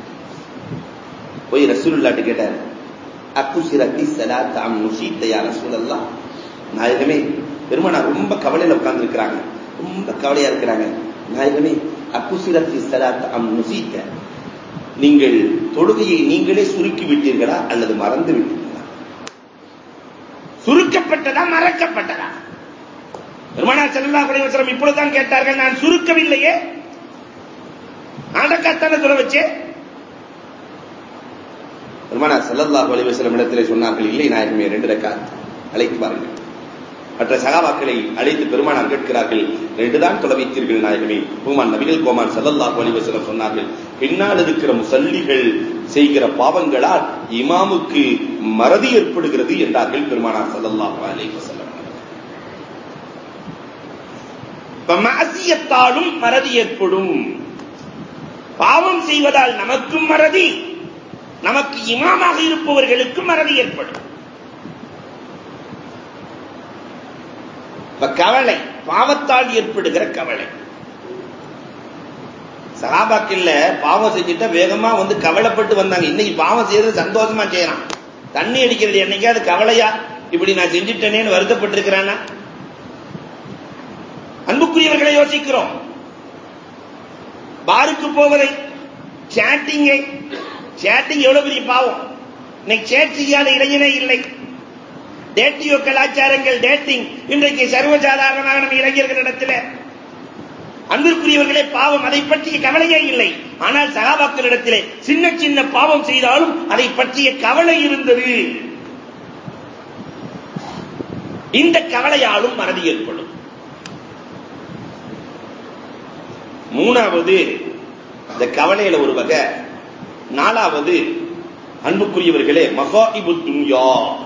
போய் ரசூலுல்லாட்டு கேட்டார் அக்குசிரத்தி சலாத் அம் நுசீத்த யா ரசூலல்லாஹ் நாயகமே பெருமானார் ரொம்ப கவலையில உட்கார்ந்து இருக்கிறாங்க ரொம்ப கவலையா இருக்கிறாங்க நாயகமே அக்குசிரத்தி சலாத் அம் நுசீத்த நீங்கள் தொழுகையை நீங்களே சுருக்கி விட்டீர்களா அல்லது மறந்து விட்டீர்களா சுருக்கப்பட்டதா மறக்கப்பட்டதா பெருமானார் ஸல்லல்லாஹு அலைஹி வஸல்லம் இப்பொழுதுதான் கேட்டார்கள் நான் சுருக்கவில்லையே அடக்கத்தான சொல்ல வச்சேன் பெருமானார் ஸல்லல்லாஹு அலைஹி வஸல்லம் இடத்திலே சொன்னார்கள் இல்லை நாயகமே ரெண்டு ரக்காத் அழைத்து பாருங்கள் மற்ற சகாபாக்களை அழைத்து பெருமானார் கேட்கிறார்கள் ரெண்டு தான் தொலைவைத்தீர்கள் நாயகமே பூமான் நபிகள் கோமான் ஸல்லல்லாஹு அலைஹி வஸல்லம் சொன்னார்கள் பின்னால் இருக்கிற முசல்லிகள் செய்கிற பாவங்களால் இமாமுக்கு மறதி ஏற்படுகிறது என்றார்கள் பெருமானார் ஸல்லல்லாஹு அலைஹி வஸல்லம் மாசியத்தாலும் மறதி ஏற்படும் பாவம் செய்வதால் நமக்கும் மறதி நமக்கு இமாமாக இருப்பவர்களுக்கும் மறதி ஏற்படும் இப்ப கவலை பாவத்தால் ஏற்படுகிற கவலை சகாபாக்கள்ல பாவம் செஞ்சுட்டா வேகமா வந்து கவலைப்பட்டு வந்தாங்க இன்னைக்கு பாவம் செய்யறது சந்தோஷமா செய்யறான் தண்ணி அடிக்கிறது என்னைக்காவது கவலையா இப்படி நான் செஞ்சுட்டேனேன்னு வருத்தப்பட்டிருக்கிறானா அன்புக்குரியவர்களை யோசிக்கிறோம் பாருக்கு போவதை சேட்டிங்கை சேட்டிங் எவ்வளவு பெரிய பாவம் இன்னைக்கு சேட் செய்யாத இளைஞனே இல்லை டேட்டியோ கலாச்சாரங்கள் டேட்டிங் இன்றைக்கு சர்வசாதாரணமாக நம் இளைஞர்களிடத்தில் அன்பிற்குரியவர்களே பாவம் அதை பற்றிய கவலையே இல்லை ஆனால் சகாபாக்களிடத்திலே சின்ன சின்ன பாவம் செய்தாலும் அதை பற்றிய கவலை இருந்தது இந்த கவலையாலும் மறதி ஏற்படும் மூணாவது இந்த கவலையில ஒரு வகை நாலாவது அன்புக்குரியவர்களே மகாஇபு துன்யா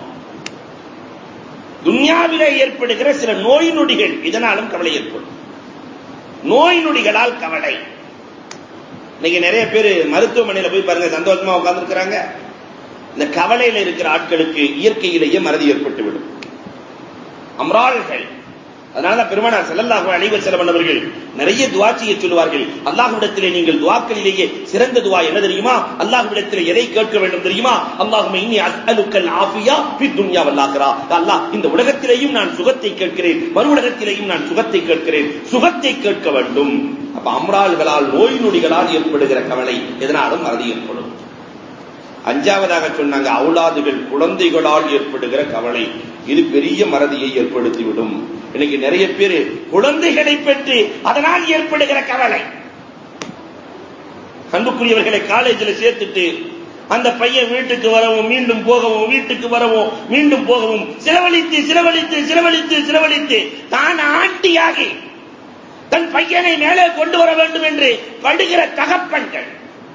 துன்யாவிலே ஏற்படுகிற சில நோய் நொடிகள் இதனாலும் கவலை ஏற்படும் நோய் நொடிகளால் கவலை இன்னைக்கு நிறைய பேர் மருத்துவமனையில போய் பாருங்க சந்தோஷமா உட்கார்ந்து இருக்கிறாங்க இந்த கவலையில இருக்கிற ஆட்களுக்கு இயற்கையிலேயே மறதி ஏற்பட்டுவிடும் அம்ராள்கள் அதனாலதான் பெருமானார் செல்லல்லாஹு அலைவ செலவன் அவர்கள் நிறைய துவா செய்ய சொல்லுவார்கள் அல்லாஹ்விடத்திலே நீங்கள் துவாக்களிலேயே சிறந்த துவா என்ன தெரியுமா அல்லாஹ்விடத்திலே எதை கேட்க வேண்டும் தெரியுமா அல்லாஹுமே இன்னி அஸ்அலுக்கல் ஆஃபியா ஃபி துன்யா வல்லாஹிரா அல்லாஹ் இந்த உலகத்திலேயும் நான் சுகத்தை கேட்கிறேன் மறு உலகத்திலேயும் நான் சுகத்தை கேட்கிறேன் சுகத்தை கேட்க வேண்டும் அப்ப அம்ராள்களால் நோய் நொடிகளால் ஏற்படுகிற கவலை எதனாலும் மறதி ஏற்படும் அஞ்சாவதாக சொன்னாங்க அவுலாதுகள் குழந்தைகளால் ஏற்படுகிற கவலை இது பெரிய மறதியை ஏற்படுத்திவிடும் இன்னைக்கு நிறைய பேர் குழந்தைகளை பெற்று அதனால் ஏற்படுகிற கவலை அன்புக்குரியவர்களை காலேஜில் சேர்த்துட்டு அந்த பையன் வீட்டுக்கு வரவும் மீண்டும் போகவும் வீட்டுக்கு வரவும் மீண்டும் போகவும் செலவழித்து செலவழித்து செலவழித்து செலவழித்து தான் ஆண்டியாகி தன் பையனை மேலே கொண்டு வர வேண்டும் என்று படுகிற தகப்பன்கள்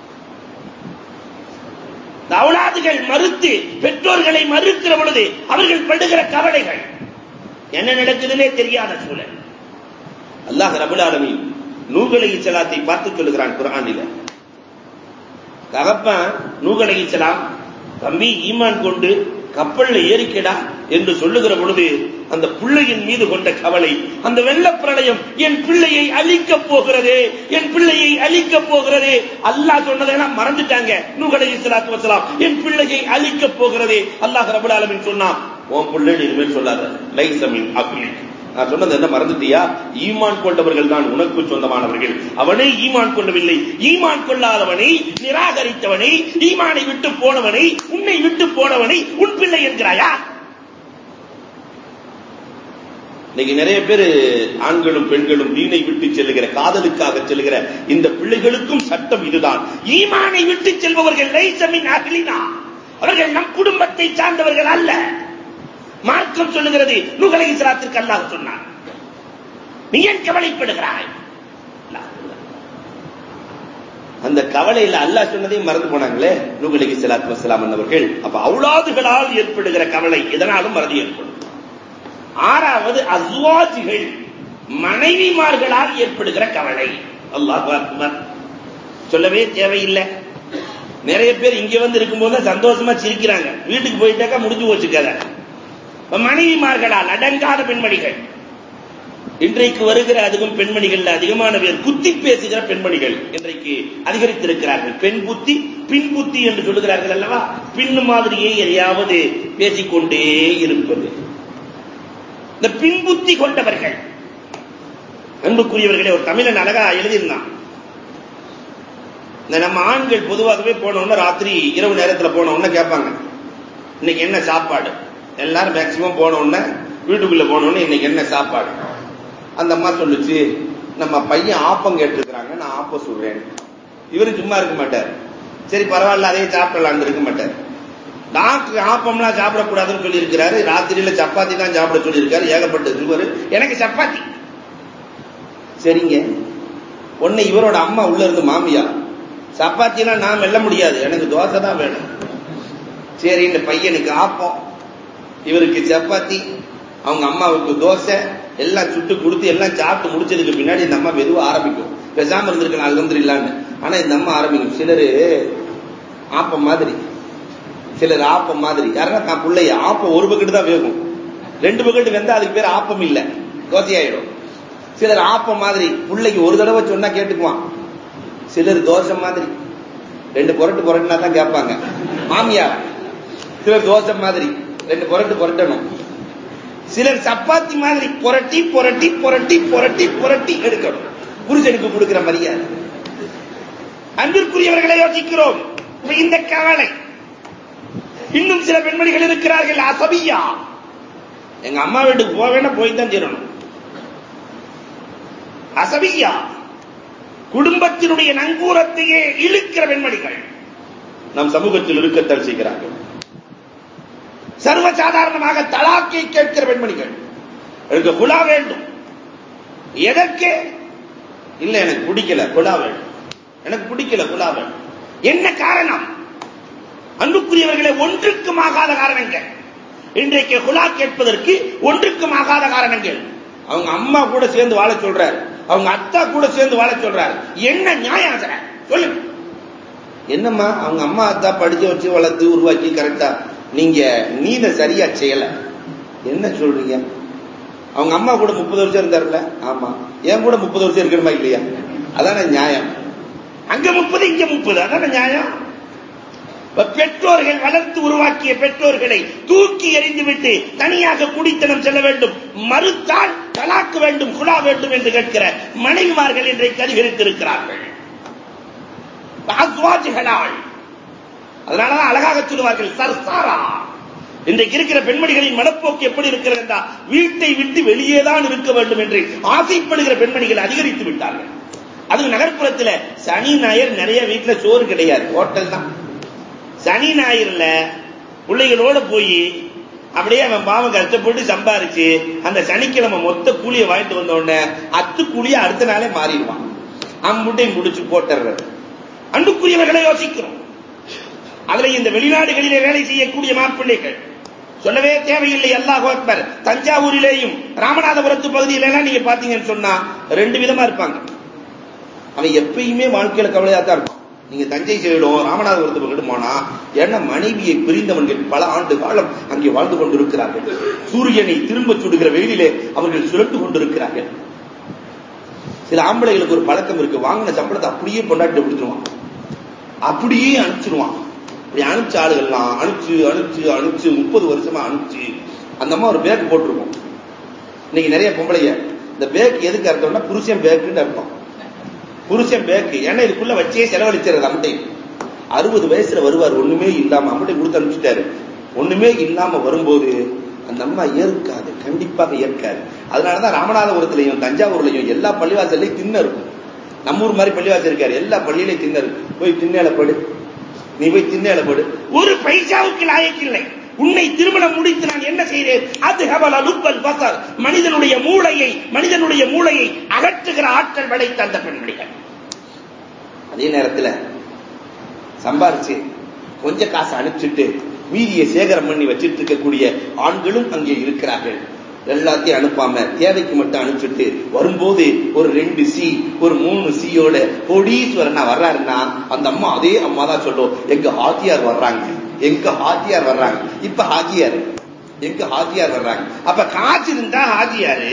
அவுலாதுகள் மறுத்து பெற்றோர்களை மறுக்கிற பொழுது அவர்கள் படுகிற கவலைகள் என்ன நடக்குதுன்னே தெரியாத சூழல் அல்லாஹ் ரபுல் ஆலமீன் நூகலை சலாத்தை பார்த்து சொல்லுகிறான் குரானில தகப்பன் நூகலை சலாம் தம்பி ஈமான் கொண்டு கப்பல்ல ஏறிக்கடா என்று சொல்லுகிற பொழுது அந்த பிள்ளையின் மீது கொண்ட கவலை அந்த வெள்ள பிரளயம் என் பிள்ளையை அழிக்க போகிறதே என் பிள்ளையை அழிக்க போகிறதே அல்லாஹ் சொன்னதெல்லாம் மறந்துட்டாங்க நூகலை இஸ்லாத்து வசலாம் என் பிள்ளையை அழிக்க போகிறதே அல்லாஹ் ரபுல் ஆலமின் சொன்னான் உன் பிள்ளை இனிமேல் சொல்லாத லைசமின் அக்லி நான் சொன்னது என்ன மறந்துட்டியா ஈமான் கொண்டவர்கள் தான் உனக்கு சொந்தமானவர்கள் அவனை ஈமான் கொள்ளவில்லை ஈமான் கொள்ளாதவனை நிராகரித்தவனை ஈமானை விட்டு போனவனை உன்னை விட்டு போனவனை உன் பிள்ளை என்கிறாயா இன்னைக்கு நிறைய பேர் ஆண்களும் பெண்களும் நீனை விட்டு செல்லுகிற காதலுக்காக செல்லுகிற இந்த பிள்ளைகளுக்கும் சட்டம் இதுதான் ஈமானை விட்டு செல்பவர்கள் லைசமின் அகிலினா அவர்கள் நம் குடும்பத்தை சார்ந்தவர்கள் அல்ல மார்க்கம் சொல்லுகிறது நுகலை இஸ்லாத்திற்கு அல்லாஹ் சொன்னார் நீ ஏன் கவலைப்படுகிறாய் அந்த கவலையில் அல்லாஹ் சொன்னதையும் மறந்து போனாங்களே நுகலை இஸ்லாத்து வசலாம் அவர்கள் அப்ப அவுலாதுகளால் ஏற்படுகிற கவலை இதனாலும் மறதி ஏற்படும் ஆறாவது அஸ்வாஜிகள் மனைவிமார்களால் ஏற்படுகிற கவலை அல்லாஹ் சொல்லவே தேவையில்லை நிறைய பேர் இங்க வந்து இருக்கும்போது சந்தோஷமா சிரிக்கிறாங்க வீட்டுக்கு போயிட்டாக்கா முடிஞ்சு போச்சு கதை மனைவிமார்களால் அடங்காத பெண்மணிகள் இன்றைக்கு வருகிற அதுவும் பெண்மணிகள் அதிகமான பேர் குத்தி பேசுகிற பெண்மணிகள் இன்றைக்கு அதிகரித்திருக்கிறார்கள் பெண் புத்தி பின் புத்தி என்று சொல்லுகிறார்கள் அல்லவா பின் மாதிரியே எதையாவது பேசிக்கொண்டே இருப்பது இந்த பின் புத்தி கொண்டவர்கள் அன்புக்குரியவர்களே ஒரு தமிழன் அழகா எழுதியிருந்தான் இந்த நம்ம ஆண்கள் பொதுவாகவே போன உடனே ராத்திரி இரவு நேரத்தில் போன உடனே கேட்பாங்க இன்னைக்கு என்ன சாப்பாடு எல்லாரும் மேக்சிமம் போன உடனே வீட்டுக்குள்ள போன உடனே இன்னைக்கு என்ன சாப்பாடு அந்த அம்மா சொல்லுச்சு நம்ம பையன் ஆப்பம் கேட்டிருக்கிறாங்க நான் ஆப்பம் சொல்றேன் இவரு சும்மா இருக்க மாட்டார் சரி பரவாயில்ல அதே சாப்பிடலாம்னு இருக்க மாட்டார் டாக்டர் ஆப்பம்லாம் சாப்பிடக்கூடாதுன்னு சொல்லி இருக்கிறாரு ராத்திரியில சப்பாத்தி தான் சாப்பிட சொல்லி இருக்காரு ஏகப்பட்ட இவரு எனக்கு சப்பாத்தி சரிங்க ஒன்னு இவரோட அம்மா உள்ள இருந்து மாமியா சப்பாத்திலாம் நான் மெல்ல முடியாது எனக்கு தோசை தான் வேணும் சரி இந்த பையனுக்கு ஆப்பம் இவருக்கு சப்பாத்தி அவங்க அம்மாவுக்கு தோசை எல்லாம் சுட்டு கொடுத்து எல்லாம் சாப்பிட்டு முடிச்சதுக்கு பின்னாடி இந்த அம்மா மெதுவா ஆரம்பிக்கும் பேசாம இருந்திருக்கலாம் அலமதுல்லான்னு ஆனா இந்த அம்மா ஆரம்பிக்கும் சிலரு ஆப்பம் மாதிரி சிலர் ஆப்பம் மாதிரி யாருன்னா தான் பிள்ளைய ஆப்பம் ஒரு பக்கெட்டு தான் வேகும் ரெண்டு பக்கெட்டு வெந்தா அதுக்கு பேர் ஆப்பம் இல்ல தோசையாயிடும் சிலர் ஆப்பம் மாதிரி பிள்ளைக்கு ஒரு தடவை சொன்னா கேட்டுக்குவான் சிலர் தோசை மாதிரி ரெண்டு புரட்டு புரட்டுனா தான் கேட்பாங்க மாமியார் சிலர் தோசை மாதிரி ரெண்டு புரட்டு புரட்டணும் சிலர் சப்பாத்தி மாதிரி புரட்டி புரட்டி புரட்டி புரட்டி புரட்டி எடுக்கணும் புருஷனுக்கு கொடுக்கிற மரியாதை அன்பிற்குரியவர்களை யோசிக்கிறோம் இப்ப இந்த கவலை இன்னும் சில பெண்மணிகள் இருக்கிறார்கள் அசபியா எங்க அம்மா வீட்டுக்கு போவேன்னா போய் தான் தீரணும் அசபியா குடும்பத்தினுடைய நங்கூரத்தையே இழுக்கிற பெண்மணிகள் நம் சமூகத்தில் இருக்கத்தான் செய்கிறார்கள் சர்வசாதாரணமாக தலாக்கை கேட்கிற பெண்மணிகள் எனக்கு குலா வேண்டும் எதற்கு இல்ல எனக்கு பிடிக்கல குலா வேண்டும் எனக்கு பிடிக்கல குலா வேண்டும் என்ன காரணம் அன்புக்குரியவர்களே ஒன்றுக்கும் ஆகாத காரணங்கள் இன்றைக்கு குலா கேட்பதற்கு ஒன்றுக்கும் ஆகாத காரணங்கள் அவங்க அம்மா கூட சேர்ந்து வாழ சொல்றாரு அவங்க அத்தா கூட சேர்ந்து வாழ சொல்றாரு என்ன நியாயம் அதுல? சொல்லுங்க என்னம்மா அவங்க அம்மா அத்தா படிச்சு வச்சு வளர்த்து உருவாக்கி கரெக்டா நீங்க நீத சரியா செய்யல என்ன சொல்றீங்க அவங்க அம்மா கூட முப்பது வருஷம் இருந்தாருல்ல ஆமா என் கூட முப்பது வருஷம் இருக்கணுமா இல்லையா அதான நியாயம் அங்க முப்பது இங்க முப்பது அதான நியாயம் இப்ப பெற்றோர்கள் வளர்த்து உருவாக்கிய பெற்றோர்களை தூக்கி எறிந்துவிட்டு தனியாக குடித்தனம் செல்ல வேண்டும் மறுத்தால் தலாக்கு வேண்டும் குலா வேண்டும் என்று கேட்கிற மனைவிமார்கள் இன்றைக்கு அதிகரித்திருக்கிறார்கள் அஸ்வாஜிகளால் அதனாலதான் அழகாக சொல்லுவார்கள் சர்சாரா இன்றைக்கு இருக்கிற பெண்மணிகளின் மனப்போக்கு எப்படி இருக்கிறது என்றால் வீட்டை விட்டு வெளியே தான் இருக்க வேண்டும் என்று ஆசைப்படுகிற பெண்மணிகள் அதிகரித்து விட்டார்கள் அது நகர்ப்புறத்தில் சனி ஞாயிறு நிறைய வீட்டுல சோறு கிடையாது ஹோட்டல் தான் சனி ஞாயிறுல பிள்ளைகளோட போய் அப்படியே அவன் பாவம் கஷ்டப்பட்டு சம்பாரிச்சு அந்த சனிக்கிழமை மொத்த கூலியை வாங்கிட்டு வந்த உடனே அத்து கூலியை அடுத்த நாளே மாறிடுவான் அம்புட்டையும் முடிச்சு போட்டுறது அன்புக்குரியவர்களை யோசிக்கிறோம் அதுல இந்த வெளிநாடுகளிலே வேலை செய்யக்கூடிய மாப்பிள்ளைகள் சொல்லவே தேவையில்லை அல்லாஹ் அக்பர் தஞ்சாவூரிலேயும் ராமநாதபுரத்து பகுதியில நீங்க பாத்தீங்கன்னு சொன்னா ரெண்டு விதமா இருப்பாங்க அவன் எப்பயுமே வாழ்க்கையில கவலையா தான் இருப்பான் நீங்க தஞ்சை சைடும் ராமநாதபுரத்து பக்கம் போனா ஏன்னா மனைவியை பிரிந்தவர்கள் பல ஆண்டு காலம் அங்கே வாழ்ந்து கொண்டிருக்கிறார்கள் சூரியனை திரும்ப சுடுகிற வெயிலிலே அவர்கள் சுழட்டு கொண்டிருக்கிறார்கள் சில ஆம்பளைகளுக்கு ஒரு பழக்கம் இருக்கு வாங்கின சம்பளத்தை அப்படியே கொண்டாட்டி கொடுத்துருவான் அப்படியே அனுப்பிச்சிருவான் இப்படி அனுப்பிச்ச ஆளுகள்லாம் அனுப்பிச்சு அனுப்பிச்சு அனுப்பிச்சு முப்பது வருஷமா அனுப்பிச்சு அந்த அம்மா ஒரு பேக் போட்டிருக்கோம் இன்னைக்கு நிறைய பொம்பளைங்க இந்த பேக் எதுக்கு அர்த்தம்னா புருஷன் பேக்குன்னு அர்த்தம் புருஷன் பேக்கு ஏன்னா இதுக்குள்ள வச்சே செலவழிச்சிருது அம்மட்டை அறுபது வயசுல வருவார் ஒண்ணுமே இல்லாம அம்மட்டை கொடுத்து அனுப்பிச்சிட்டாரு ஒண்ணுமே இல்லாம வரும்போது அந்த அம்மா ஏற்காது கண்டிப்பாக ஏற்காது அதனாலதான் ராமநாதபுரத்திலையும் தஞ்சாவூர்லயும் எல்லா பள்ளிவாசல்லையும் திண்ண இருக்கும் நம்ம ஊர் மாதிரி பள்ளிவாசல் இருக்காரு எல்லா பள்ளியிலையும் திண்ண இருக்கு போய் திண்ணேல படு நீ போய் திண்ணேல படு ஒரு பைசாவுக்கு லாயக்கில்லை உன்னை திருமணம் முடித்து நான் என்ன செய்தேன் அது ஹபல லுப்பல் பசர் மனிதனுடைய மூளையை மனிதனுடைய மூளையை அகற்றுகிற ஆற்றல் படைத்த அந்த பெண்மணிகள் அதே நேரத்தில் சம்பாரிச்சு கொஞ்ச காசு அனுப்பிச்சிட்டு மீதியை சேகரம் பண்ணி வச்சிட்டு இருக்கக்கூடிய ஆண்களும் அங்கே இருக்கிறார்கள் எல்லாத்தையும் அனுப்பாம தேவைக்கு மட்டும் அனுப்பிச்சுட்டு வரும்போது ஒரு ரெண்டு சி ஒரு மூணு சியோட கோடீஸ்வரனா வர்றாருன்னா அந்த அம்மா அதே அம்மா தான் சொல்லும் எங்க ஹாத்தியார் வர்றாங்க எங்க ஹாஜியார் வர்றாங்க இப்ப ஹாஜியார் எங்க ஹாஜியார் வர்றாங்க அப்ப காசு இருந்தா ஹாஜியாரு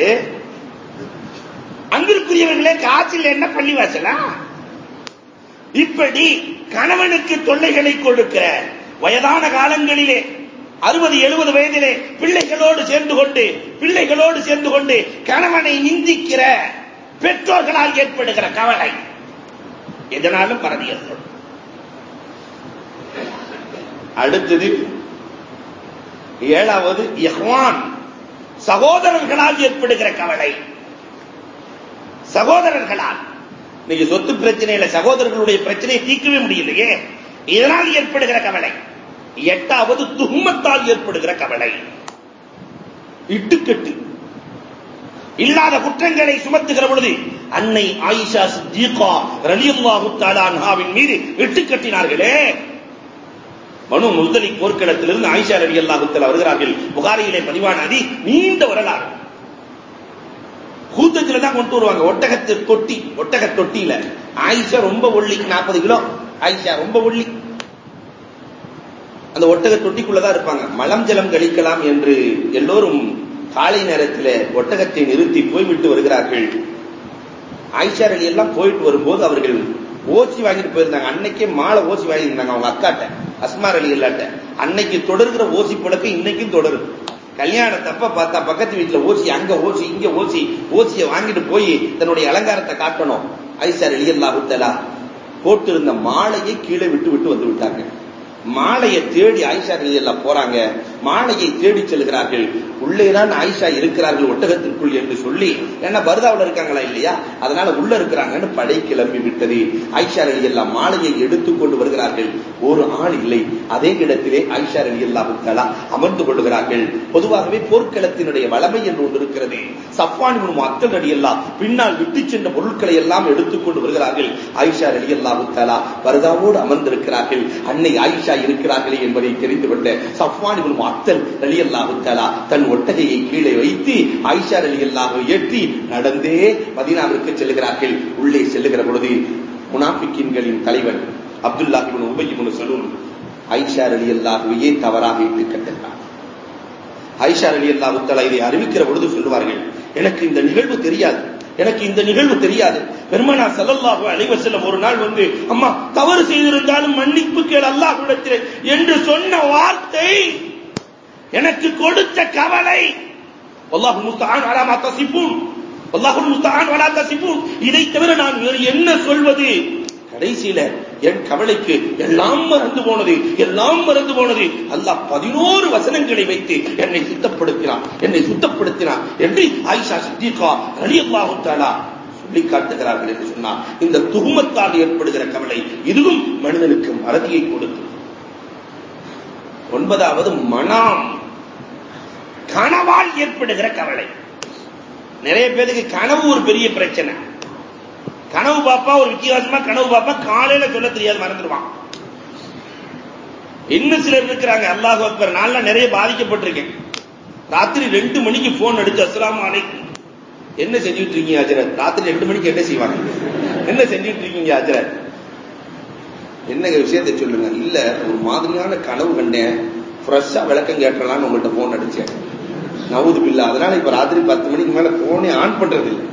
அங்கிருக்குரியவர்களே காசில் என்ன பள்ளிவாசலா இப்படி கணவனுக்கு தொல்லைகளை கொடுக்கிற வயதான காலங்களிலே அறுபது எழுபது வயதிலே பிள்ளைகளோடு சேர்ந்து கொண்டு பிள்ளைகளோடு சேர்ந்து கொண்டு கணவனை நிந்திக்கிற பெற்றோர்களால் ஏற்படுகிற கவலை எதனாலும் பரவி ஏற்படும் அடுத்தது ஏழாவது யஹ்வான் சகோதரர்களால் ஏற்படுகிற கவலை சகோதரர்களால் இன்னைக்கு சொத்து பிரச்சனையில சகோதரர்களுடைய பிரச்சனையை தீர்க்கவே முடியலையே இதனால் ஏற்படுகிற கவலை எட்டாவது துகுமத்தால் ஏற்படுகிற கவலை இட்டுக்கட்டு இல்லாத குற்றங்களை சுமத்துகிற பொழுது அன்னை ஆயிஷா சித்தீகா ரலியல்லாஹு தஆலா அன்ஹாவின் மீது இட்டுக்கட்டினார்களே மனு முஸ்தலி போர்க்களத்திலிருந்து ஆயிஷா ரவி அல்லாஹுத்தல் வருகிறார்கள் புகாரியிலே பதிவான அதி நீண்ட வரலாறு கூத்தத்தில் தான் கொண்டு வருவாங்க ஒட்டகத்து தொட்டி ஒட்டக தொட்டியில ஆயிஷா ரொம்ப ஒல்லி நாற்பது கிலோ ஆயிஷா ரொம்ப ஒல்லி அந்த ஒட்டக தொட்டிக்குள்ளதான் இருப்பாங்க மலம் ஜலம் கழிக்கலாம் என்று எல்லோரும் காலை நேரத்தில் ஒட்டகத்தை நிறுத்தி போய்விட்டு வருகிறார்கள் ஆயிஷா அலி எல்லாம் போயிட்டு வரும்போது அவர்கள் ஓசி வாங்கிட்டு போயிருந்தாங்க அன்னைக்கே மாலை ஓசி வாங்கியிருந்தாங்க அவங்க அக்காட்ட அஸ்மார் அலி இல்லாட்ட அன்னைக்கு தொடர்கிற ஓசி பழக்கம் இன்னைக்கும் தொடருது கல்யாணத்தப்ப பார்த்தா பக்கத்து வீட்டுல ஓசி அங்க ஓசி இங்க ஓசி ஓசியை வாங்கிட்டு போய் தன்னுடைய அலங்காரத்தை காட்டணும் ஐசார் எலியல்லாஹுத்தலா போட்டிருந்த மாலையை கீழே விட்டு விட்டு வந்து விட்டாங்க மாலையை தேடி ஆயிஷா எல்லாம் போறாங்க மாலையை தேடி செல்கிறார்கள் உள்ளேதான் ஆயிஷா இருக்கிறார்கள் ஒட்டகத்திற்குள் என்று சொல்லி ஏன்னா பர்தாவில் இருக்காங்களா இல்லையா அதனால உள்ள இருக்கிறாங்கன்னு படை கிளம்பி விட்டது ஆயிஷா அலி எல்லாம் மாலையை எடுத்துக் கொண்டு வருகிறார்கள் ஒரு ஆள் இல்லை அதே இடத்திலே ஆயிஷா அலி எல்லாம் அமர்ந்து கொள்கிறார்கள் பொதுவாகவே போர்க்களத்தினுடைய வளமை என்று ஒன்று இருக்கிறது சப்பான் அத்தல் அடி எல்லாம் பின்னால் விட்டு சென்ற பொருட்களை எல்லாம் எடுத்துக்கொண்டு வருகிறார்கள் ஆயிஷா அலி அல்லாஹு பர்தாவோடு அமர்ந்திருக்கிறார்கள் அன்னை ஆயிஷா இருக்கிறார்களே என்பதை தெரிந்துவிட்ட சஃப்வான் இப்னு அத்தல் ரலியல்லாஹு தஆலா தன் ஒட்டகையை கீழே வைத்து ஆயிஷா ரலியல்லாஹு ஏற்றி நடந்தே மதீனாவிற்கு செல்கிறார்கள் உள்ளே செல்லுகிற பொழுது முனாஃபிக்கின்களின் தலைவன் அப்துல்லா இப்னு உபய் இப்னு சலூல் ஆயிஷா ரலியல்லாஹுவையே தவறாக இட்டு கட்டுகிறார் ஆயிஷா ரலியல்லாஹு தஆலா இதை அறிவிக்கிற பொழுது சொல்லுவார்கள் எனக்கு இந்த நிகழ்வு தெரியாது எனக்கு இந்த நிகழ்வு தெரியாது பெருமனா சல்லல்லாஹு அலைஹி வஸல்லம் ஒரு நாள் வந்து அம்மா தவறு செய்திருந்தாலும் மன்னிப்பு கேள் அல்லாஹ்விடத்தில் என்று சொன்ன வார்த்தை எனக்கு கொடுத்த கவலை அல்லாஹ் முஸ்தஆன் அலா மா தசிபூன் அல்லாஹ் முஸ்தஆன் வலா தசிபூன் இதை தவிர நான் வேறு என்ன சொல்வது கடைசியில என் கவலைக்கு எல்லாம் மறந்து போனது எல்லாம் மறந்து போனது அல்லாஹ் பதினோரு வசனங்களை வைத்து என்னை சுத்தப்படுத்தினான் என்னை சுத்தப்படுத்தினான் என்று ஆயிஷா சித்திகா ரலியல்லாஹு தஆலா சொல்லி காட்டுகிறார்கள் என்று சொன்னார் இந்த துகுமத்தால் ஏற்படுகிற கவலை இதுவும் மனிதனுக்கு மறதியை கொடுத்து ஒன்பதாவது மனம் கனவால் ஏற்படுகிற கவலை நிறைய பேருக்கு கனவு ஒரு பெரிய பிரச்சனை கனவு பாப்பா ஒரு வித்தியாசமா கனவு பாப்பா காலையில சொல்ல தெரியாது மறந்துடுவான் இன்னும் சிலர் இருக்கிறாங்க அல்லாஹ் அக்பர் நான்லாம் நிறைய பாதிக்கப்பட்டிருக்கேன் ராத்திரி ரெண்டு மணிக்கு போன் அடிச்சு அஸ்லாம் அலைக்கும் என்ன செஞ்சுட்டு இருக்கீங்க அஜரத் ராத்திரி ரெண்டு மணிக்கு என்ன செய்வாங்க என்ன செஞ்சுட்டு இருக்கீங்க அஜரத் என்ன விஷயத்தை சொல்லுங்க இல்ல ஒரு மாதிரியான கனவு கண்டேன் ஃப்ரெஷ்ஷா விளக்கம் கேட்டலாம்னு உங்கள்கிட்ட போன் அடிச்சேன் நவுது பில்ல அதனால இப்ப ராத்திரி பத்து மணிக்கு மேல போனே ஆன் பண்றது இல்லை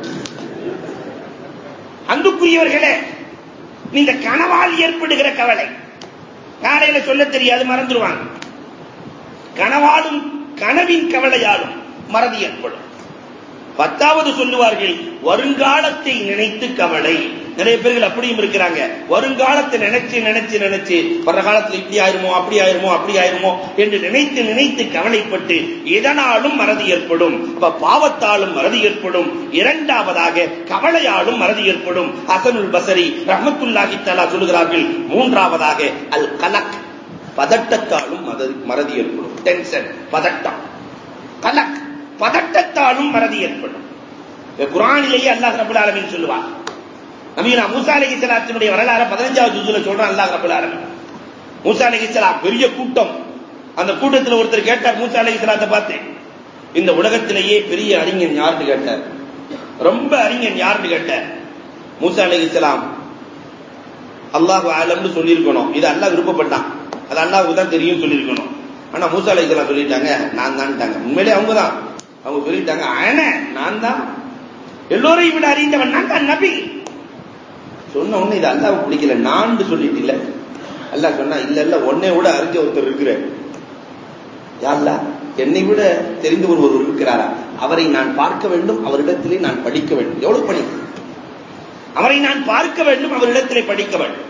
அன்புக்குரியவர்களே இந்த கனவால் ஏற்படுகிற கவலை காலையில சொல்ல தெரியாது மறந்துடுவாங்க கனவாலும் கனவின் கவலையாலும் மறதி ஏற்படும் பத்தாவது சொல்லுவார்கள் வருங்காலத்தை நினைத்து கவலை நிறைய பேர்கள் அப்படியும் இருக்கிறாங்க வருங்காலத்தை நினைச்சு நினைச்சு நினைச்சு வர்ற காலத்துல இப்படி ஆயிருமோ அப்படி ஆயிருமோ அப்படி ஆயிருமோ என்று நினைத்து நினைத்து கவலைப்பட்டு எதனாலும் மறதி ஏற்படும் அப்ப பாவத்தாலும் மறதி ஏற்படும் இரண்டாவதாக கவலையாலும் மறதி ஏற்படும் ஹசனுல் பசரி ரஹமத்துல்லாஹி தலா சொல்லுகிறார்கள் மூன்றாவதாக அல் கலக் பதட்டத்தாலும் மறதி ஏற்படும் டென்ஷன் பதட்டம் கலக் பதட்டத்தாலும் மறதி ஏற்படும் குரானிலேயே அல்லாஹ் ரபுல் ஆலமின் சொல்லுவார் நபீனா மூசா அலி இஸ்லாத்தினுடைய வரலாறு பதினஞ்சாவது ஜுதுல சொல்றான் அல்லாஹ் ரபுல் ஆலமின் மூசா அலி இஸ்லாம் பெரிய கூட்டம் அந்த கூட்டத்தில் ஒருத்தர் கேட்டார் மூசா அலி இஸ்லாத்தை பார்த்து இந்த உலகத்திலேயே பெரிய அறிஞன் யாருன்னு கேட்டார் ரொம்ப அறிஞன் யாருன்னு கேட்டார் மூசா அலி இஸ்லாம் அல்லாஹ் ஆலம்னு சொல்லியிருக்கணும் இது அல்லாஹ் விருப்பப்பட்டான் அது அல்லாஹுக்கு தான் தெரியும் சொல்லியிருக்கணும் ஆனா மூசா அலி இஸ்லாம் சொல்லிட்டாங்க நான் தான்ட்டாங்க உண்மையிலே அவங்க தான் அவங்க சொல்லிட்டாங்க ஆன நான் தான் எல்லோரையும் விட அறிந்தவன் நான் தான் நபி சொன்ன உடனே இது அல்லாஹ் பிடிக்கல நான் சொல்லிட்டு இல்ல அல்லாஹ் சொன்னா இல்ல இல்ல உன்னை விட அறிஞ்ச ஒருத்தர் இருக்கிற யாருலா என்னை விட தெரிந்த ஒருவர் இருக்கிறாரா அவரை நான் பார்க்க வேண்டும் அவரிடத்திலே நான் படிக்க வேண்டும் எவ்வளவு பணி அவரை நான் பார்க்க வேண்டும் அவரிடத்திலே படிக்க வேண்டும்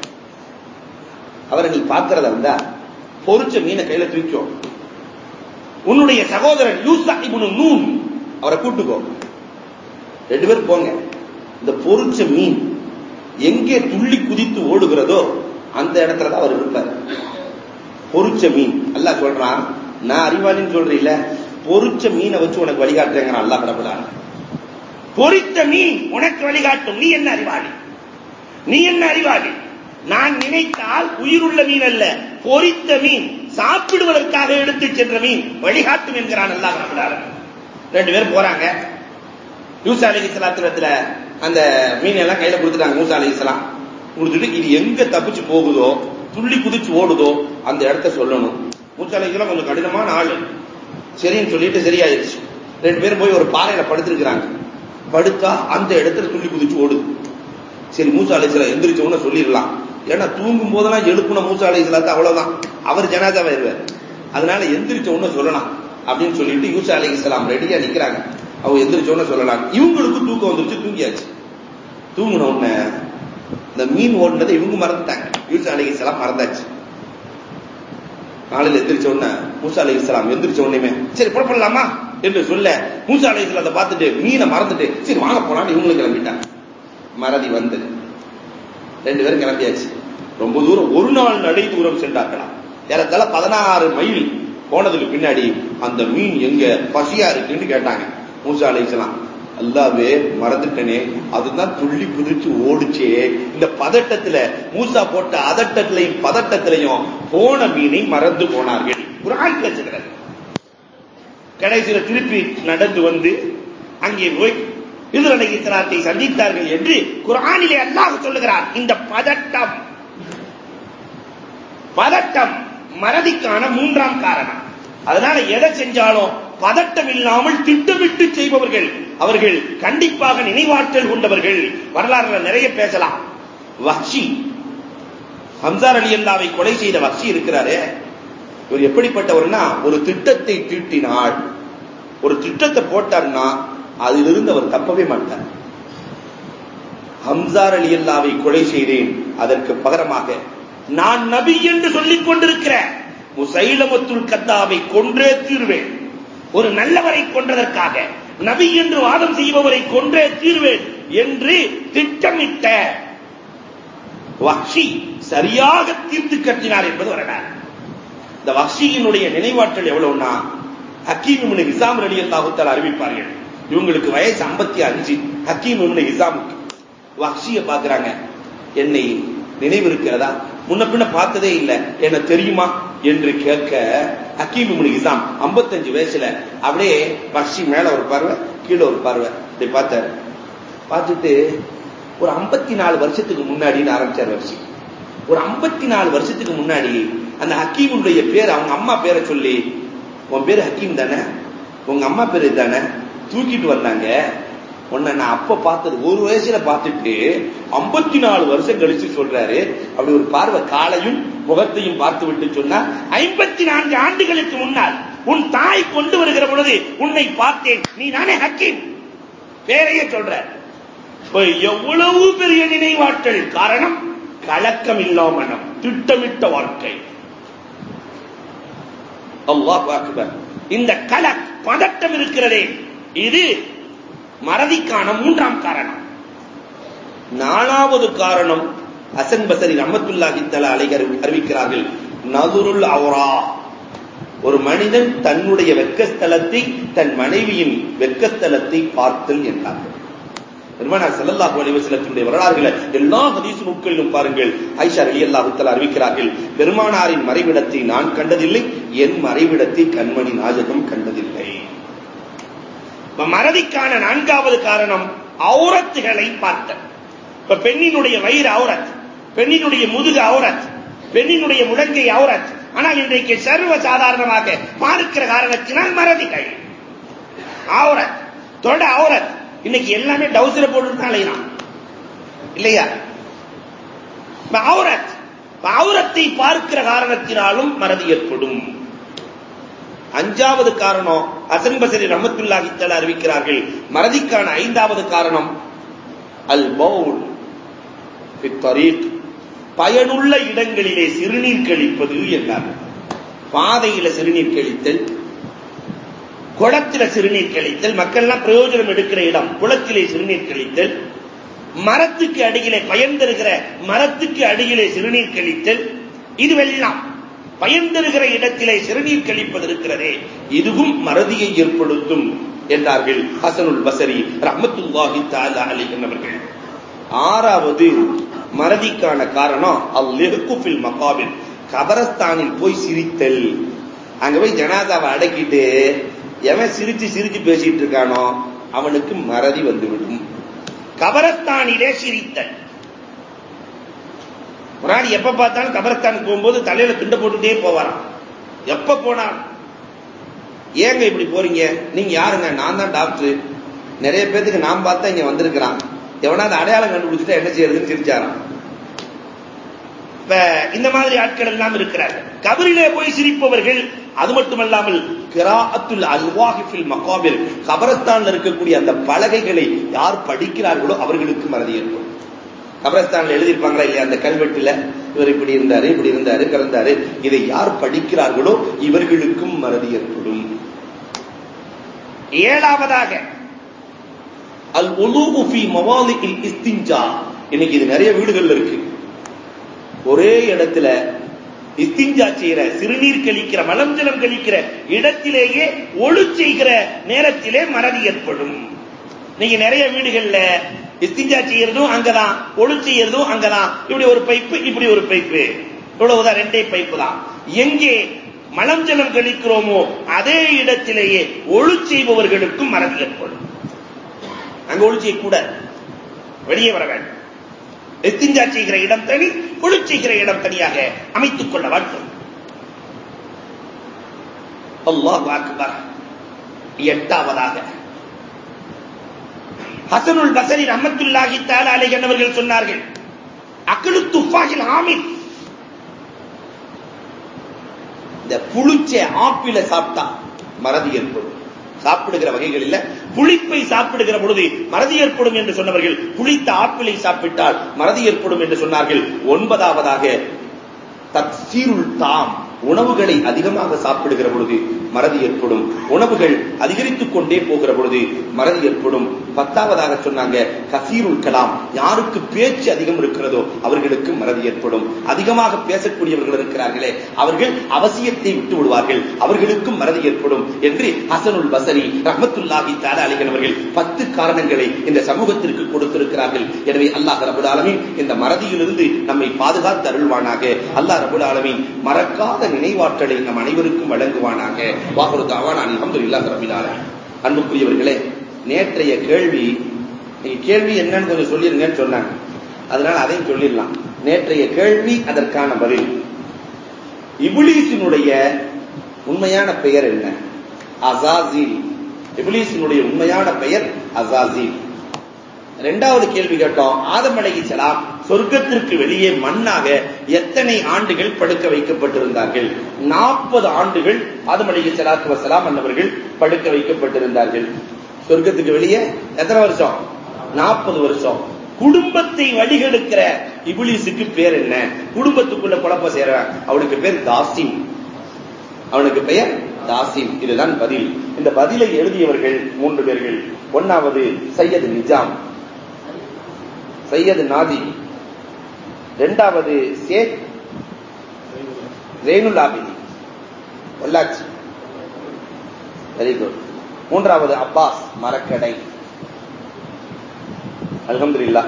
அவரை நீ பார்க்கிறதா இருந்தா பொறிச்ச மீனை கையில தூக்கோ உன்னுடைய சகோதரன் யூசா இப்னு நூன் அவரை கூட்டுக்கோ ரெண்டு பேரும் போங்க இந்த பொறிச்ச மீன் எங்கே துள்ளி குதித்து ஓடுகிறதோ அந்த இடத்துல தான் அவர் இருப்பார் பொறிச்ச மீன் அல்லாஹ் சொல்றான் நான் அறிவாளின்னு சொல்றீல்ல பொறிச்ச மீனை வச்சு உனக்கு வழிகாட்டுறேங்கிறான் அல்லாஹ் கடப்படான் பொறித்த மீன் உனக்கு வழிகாட்டும் நீ என்ன அறிவாளி நீ என்ன அறிவாளி நான் நினைத்தால் உயிருள்ள மீன் அல்ல பொறித்த மீன் சாப்பிடுவதற்காக எடுத்து சென்ற மீன் வழிகாட்டும் என்கிறான் அல்லாஹ் ரபுல்லால ரெண்டு பேரும் போறாங்க யூசா அலி இஸ்லாத்திரத்துல அந்த மீன் எல்லாம் கையில கொடுத்துட்டாங்க மூசா அலி இஸ்லாம் கொடுத்துட்டு இது எங்க தப்பிச்சு போகுதோ துள்ளி குதிச்சு ஓடுதோ அந்த இடத்த சொல்லணும் மூசா அலி இஸ்லாம் கொஞ்சம் கடினமான ஆளு சரின்னு சொல்லிட்டு சரியாயிருச்சு ரெண்டு பேரும் போய் ஒரு பாறையில படுத்திருக்கிறாங்க படுத்தா அந்த இடத்துல துள்ளி குதிச்சு ஓடுது சரி மூசா அலைசலாம் எந்திரிச்ச உடனே சொல்லிடலாம் ஏன்னா தூங்கும் போதெல்லாம் எழுப்புன மூசா அலைசலாத்து அவ்வளவுதான் அவர் ஜனாதா வருவார் அதனால எந்திரிச்ச உடனே சொல்லலாம் அப்படின்னு சொல்லிட்டு யூசா அலைசலாம் ரெடியா நிக்கிறாங்க அவங்க எந்திரிச்ச உடனே சொல்லலாம் இவங்களுக்கு தூக்கம் வந்துருச்சு தூங்கியாச்சு தூங்கின உடனே இந்த மீன் ஓடுனதை இவங்க மறந்துட்டாங்க யூசா அலைசலாம் மறந்தாச்சு காலையில் எந்திரிச்ச உடனே மூசா அலி இஸ்லாம் எந்திரிச்ச உடனே சரி புறப்படலாமா என்று சொல்ல மூசா அலி இஸ்லாத்தை பார்த்துட்டு மீனை மறந்துட்டு சரி வாங்க போலான்னு இவங்களும் கிளம்பிட்டாங்க மறதி வந்தது ரெண்டு பேரும் கிளம்பியாச்சு ரொம்ப தூரம் ஒரு நாள் நடை தூரம் சென்றார்களாம் ஏறத்தால பதினாறு மைல் போனதுக்கு பின்னாடி அந்த மீன் எங்க பசியா இருக்குன்னு கேட்டாங்க மூசா அலி இஸ்லாம் அல்லாவே மறந்துட்டனே அதுதான் துள்ளி குதிச்சு ஓடுச்சே இந்த பதட்டத்துல மூசா போட்ட அதட்டத்திலையும் பதட்டத்திலையும் போன மீனை மறந்து போனார்கள் ஒரு ஆள் பேசுகிறது கடைசியில திருப்பி நடந்து வந்து அங்கே போய் இதுரடை இஸ்லாத்தை சந்தித்தார்கள் என்று குரானிலே அல்லாஹ் சொல்லுகிறார் இந்த பதட்டம் பதட்டம் மறதிக்கான மூன்றாம் காரணம் அதனால எதை செஞ்சாலும் பதட்டம் இல்லாமல் திட்டமிட்டு செய்பவர்கள் அவர்கள் கண்டிப்பாக நினைவாற்றல் கொண்டவர்கள் வரலாறுல நிறைய பேசலாம் வக்ஷி ஹம்சார் அலி அல்லாவை கொலை செய்த வக்ஷி இருக்கிறாரே இவர் எப்படிப்பட்டவர்னா ஒரு திட்டத்தை தீட்டினால் ஒரு திட்டத்தை போட்டார்னா அதிலிருந்து அவர் தப்பவே மாட்டார் ஹம்சார் அலி அல்லாவை கொலை செய்தேன் அதற்கு பகரமாக நான் நபி என்று சொல்லிக் கொண்டிருக்கிற முசைலமத்துல் கத்தாவை கொன்றே தீர்வேன் ஒரு நல்லவரை கொன்றதற்காக நபி என்று வாதம் செய்பவரை கொன்றே தீர்வேன் என்று திட்டமிட்ட வக்ஷி சரியாக தீர்த்து கட்டினார் என்பது வரலாறு இந்த வக்ஷியினுடைய நினைவாற்றல் எவ்வளவுனா ஹக்கீம் இப்னு ஹிசாம் அலி அல்லாஹுத்தால் அறிவிப்பார்கள் இவங்களுக்கு வயசு ஐம்பத்தி அஞ்சு ஹக்கீம் இப்னு ஹிசாமுக்கு வக்ஷிய பாக்குறாங்க என்னை நினைவு இருக்கிறதா முன்ன பின்ன பார்த்ததே இல்ல என்ன தெரியுமா என்று கேட்க ஹக்கீம் இப்னு ஹிசாம் 55 வயசுல அப்படியே வக்ஷி மேல ஒரு பார்வை கீழே ஒரு பார்வை இப்படி பார்த்தாரு பார்த்துட்டு ஒரு 54 நாலு வருஷத்துக்கு முன்னாடின்னு ஆரம்பிச்சார் வக்ஷி ஒரு 54 நாலு வருஷத்துக்கு முன்னாடி அந்த ஹக்கீமுடைய பேர் அவங்க அம்மா பேரை சொல்லி உன் பேரு ஹக்கீம் தானே உங்க அம்மா பேரு தானே தூக்கிட்டு வந்தாங்க உன்னை நான் அப்ப பார்த்தது ஒரு வயசுல பார்த்துட்டு ஐம்பத்தி நாலு வருஷம் கழிச்சு சொல்றாரு அப்படி ஒரு பார்வை காலையும் முகத்தையும் பார்த்து விட்டு சொன்னா ஐம்பத்தி நான்கு ஆண்டுகளுக்கு முன்னால் உன் தாய் கொண்டு வருகிற பொழுது உன்னை பார்த்தேன் நீ தானே ஹக்கீம் பேரையே சொல்ற இப்ப எவ்வளவு பெரிய நினைவாற்றல் காரணம் கலக்கம் இல்லாமனம் திட்டமிட்ட வாழ்க்கை அல்லாஹ் அக்பர் இந்த கலக் பதட்டம் இருக்கிறதே இது மறதிக்கான மூன்றாம் காரணம் நாலாவது காரணம் ஹசன் பசரி ரஹமத்துல்லாஹி தலா அலைகர் அறிவிக்கிறார்கள் நதுருல் அவுரா ஒரு மனிதன் தன்னுடைய வெக்கஸ்தலத்தை தன் மனைவியின் வெக்கஸ்தலத்தை பார்த்தல் என்றார்கள் பெருமானார் ஸல்லல்லாஹு அலைஹி வஸல்லத்தினுடைய வரலாறுகளை எல்லா ஹதீஸ் நூல்களிலும் பாருங்கள் ஆயிஷா ரலியல்லாஹு தஆலா அறிவிக்கிறார்கள் பெருமானாரின் மறைவிடத்தை நான் கண்டதில்லை என் மறைவிடத்தை கண்மணி நாயகம் கண்டதில்லை இப்ப மறதிக்கான நான்காவது காரணம் அவுரத்துகளை பார்த்தல் இப்ப பெண்ணினுடைய வயிறு அவுரத் பெண்ணினுடைய முதுகு அவுரத் பெண்ணினுடைய முழங்கை அவுரத் ஆனால் இன்றைக்கு சர்வ சாதாரணமாக பார்க்கிற காரணத்தினால் மறதிகள் அவுரத் தொட அவுரத் இன்னைக்கு எல்லாமே டவுசரை போட்டு அலையிறான் இல்லையா அவுரத் அவுரத்தை பார்க்கிற காரணத்தினாலும் மறதி ஏற்படும் அஞ்சாவது காரணம் அசன் பசரி ரஹமத்துல்லாஹி தஆலா அறிவிக்கிறார்கள் மறதிக்கான ஐந்தாவது காரணம் அல் பவுல் தரீக் பயனுள்ள இடங்களிலே சிறுநீர் கழிப்பது என்றார்கள் பாதையில சிறுநீர் கழித்தல் குளத்தில சிறுநீர் கழித்தல் மக்கள்லாம் பிரயோஜனம் எடுக்கிற இடம் குளத்திலே சிறுநீர் கழித்தல் மரத்துக்கு அடியிலே பயன் தருகிற மரத்துக்கு அடியிலே சிறுநீர் கழித்தல் இதுவெல்லாம் பயன் தருகிற இடத்திலே சிறுநீர் கழிப்பது இருக்கிறதே இதுவும் மறதியை ஏற்படுத்தும் என்றார்கள் ஹசனுல் பசரி ரஹமத்துல்லாஹி தாலா அலிகன் அவர்கள் ஆறாவது மறதிக்கான காரணம் அல்லெகுஃபில் மகாவில் கபரஸ்தானில் போய் சிரித்தல் அங்க போய் ஜனாதாவை அடக்கிட்டு எவன் சிரிச்சு சிரிச்சு பேசிட்டு இருக்கானோ அவனுக்கு மறதி வந்துவிடும் கபரஸ்தானிலே சிரித்தல் ஒரு நாள் எப்ப பார்த்தாலும் கபரஸ்தானுக்கு போகும்போது தலையில துண்டை போட்டுட்டே போவாராம் எப்ப போனாலும் ஏங்க இப்படி போறீங்க நீங்க யாருங்க நான் தான் டாக்டர் நிறைய பேத்துக்கு நான் பார்த்தா இங்க வந்திருக்கிறான் எவனாவது அடையாளம் கண்டுபிடிச்சிட்டா என்ன செய்யறதுன்னு சிரிச்சாராம் இப்ப இந்த மாதிரி ஆட்கள் எல்லாம் இருக்கிறார்கள் கபரிலே போய் சிரிப்பவர்கள் அது மட்டுமல்லாமல் கிராஅத்துல் அல்வாஹிஃபில் மகாபில் கபரஸ்தான்ல இருக்கக்கூடிய அந்த பலகைகளை யார் படிக்கிறார்களோ அவர்களுக்கு மறதி ஏற்படும் கபரஸ்தான்ல எழுதியிருப்பாங்களா இல்லையா அந்த கல்வெட்டுல இவர் இப்படி இருந்தாரு இப்படி இருந்தாரு கலந்தாரு இதை யார் படிக்கிறார்களோ இவர்களுக்கும் மறதி ஏற்படும் ஏழாவதாக அல் ஒலூபு ஃபி மவாலிகில் இஸ்திஞ்சா இன்னைக்கு இது நிறைய வீடுகள்ல இருக்கு ஒரே இடத்துல இஸ்திஞ்சா செய்கிற சிறுநீர் கழிக்கிற மலம் ஜலம் கழிக்கிற இடத்திலேயே ஒழு செய்கிற நேரத்திலே மறதி ஏற்படும் நீங்க நிறைய வீடுகள்ல இஸ்திஞ்சா செய்யறதும் அங்கதான் ஒழு செய்யறதும் அங்கதான் இப்படி ஒரு பைப்பு இப்படி ஒரு பைப்பு இவ்வளவுதான் ரெண்டே பைப்பு தான் எங்கே மலம் ஜலம் கழிக்கிறோமோ அதே இடத்திலேயே ஒழு செய்பவர்களுக்கும் மறதி ஏற்படும் அங்க ஒழு செய்யக்கூடாது வெளியே வர வேண்டும் எத்திஞ்சா செய்கிற இடம் தனி ஒழு செய்கிற இடம் தனியாக அமைத்துக் கொள்ள வேண்டும் அல்லாஹ் அக்பர் எட்டாவதாக ஹசனுல் பசரி ரஹமத்துல்லாஹி தஆலா அலைஹி அவர்கள் சொன்னார்கள் அக்லு துஃபாஹில் ஆமில் இந்த புளிச்ச ஆப்பிள சாப்பிட்டா மறதி ஏற்படும் சாப்பிடுகிற வகைகளில் புளிப்பை சாப்பிடுகிற பொழுது மறதி ஏற்படும் என்று சொன்னவர்கள் புளித்த ஆப்பிளை சாப்பிட்டால் மறதி ஏற்படும் என்று சொன்னார்கள் ஒன்பதாவதாக தப்சீருள் தாம் உணவுகளை அதிகமாக சாப்பிடுகிற பொழுது மறதி ஏற்படும் உணவுகள் அதிகரித்துக் கொண்டே போகிற பொழுது மறதி ஏற்படும் பத்தாவதாக சொன்னாங்க கசீருல் கலாம் யாருக்கு பேச்சு அதிகம் இருக்கிறதோ அவர்களுக்கு மறதி ஏற்படும் அதிகமாக பேசக்கூடியவர்கள் இருக்கிறார்களே அவர்கள் அவசியத்தை விட்டு விடுவார்கள் அவர்களுக்கும் மறதி ஏற்படும் என்று ஹசனுல் பசரி ரஹமத்துல்லாஹி தாலா அலிகன் அவர்கள் பத்து காரணங்களை இந்த சமூகத்திற்கு கொடுத்திருக்கிறார்கள் எனவே அல்லாஹ் ரபுல் ஆலமீன் இந்த மறதியிலிருந்து நம்மை பாதுகாத்து அருள்வானாக அல்லாஹ் ரபுல் ஆலமீன் மறக்காத நினைவாற்றலை நம் அனைவருக்கும் வழங்குவானாக வாகுரு தாவான் அல்ஹம்துலில்லாஹ் ரபில் ஆலமீன் அன்புக்குரியவர்களே நேற்றைய கேள்வி நீங்க கேள்வி என்னன்னு கொஞ்சம் சொல்லிருங்கன்னு சொன்னாங்க அதனால அதையும் சொல்லிடலாம் நேற்றைய கேள்வி அதற்கான பதில் இபுலீசினுடைய உண்மையான பெயர் என்ன அசாசில் இபுலீசினுடைய உண்மையான பெயர் அசாசில் இரண்டாவது கேள்வி கேட்டோம் ஆதம் அலைஹிஸ்ஸலாம் சொர்க்கத்திற்கு வெளியே மண்ணாக எத்தனை ஆண்டுகள் படுக்க வைக்கப்பட்டிருந்தார்கள் நாற்பது ஆண்டுகள் ஆதம் அலைஹிஸ்ஸலாத்து வஸலாம் அன்னவர்கள் படுக்க வைக்கப்பட்டிருந்தார்கள் சொர்க்கத்துக்கு வெளியே எத்தனை வருஷம் நாற்பது வருஷம் குடும்பத்தை வழிகெடுக்கிற இபிலிஸுக்கு பேர் என்ன குடும்பத்துக்குள்ள குழப்பம் செய்யறான் அவனுக்கு பேர் தாசிம் அவனுக்கு பெயர் தாசிம் இதுதான் பதில் இந்த பதிலை எழுதியவர்கள் மூன்று பேர்கள் ஒன்னாவது சையது நிஜாம் சையது நாதி இரண்டாவது சேத் ரேணுல் ஆபிதி பொள்ளாச்சி வெரி குட் மூன்றாவது அப்பாஸ் மரக்கடை அல்ஹம்துலில்லாஹ்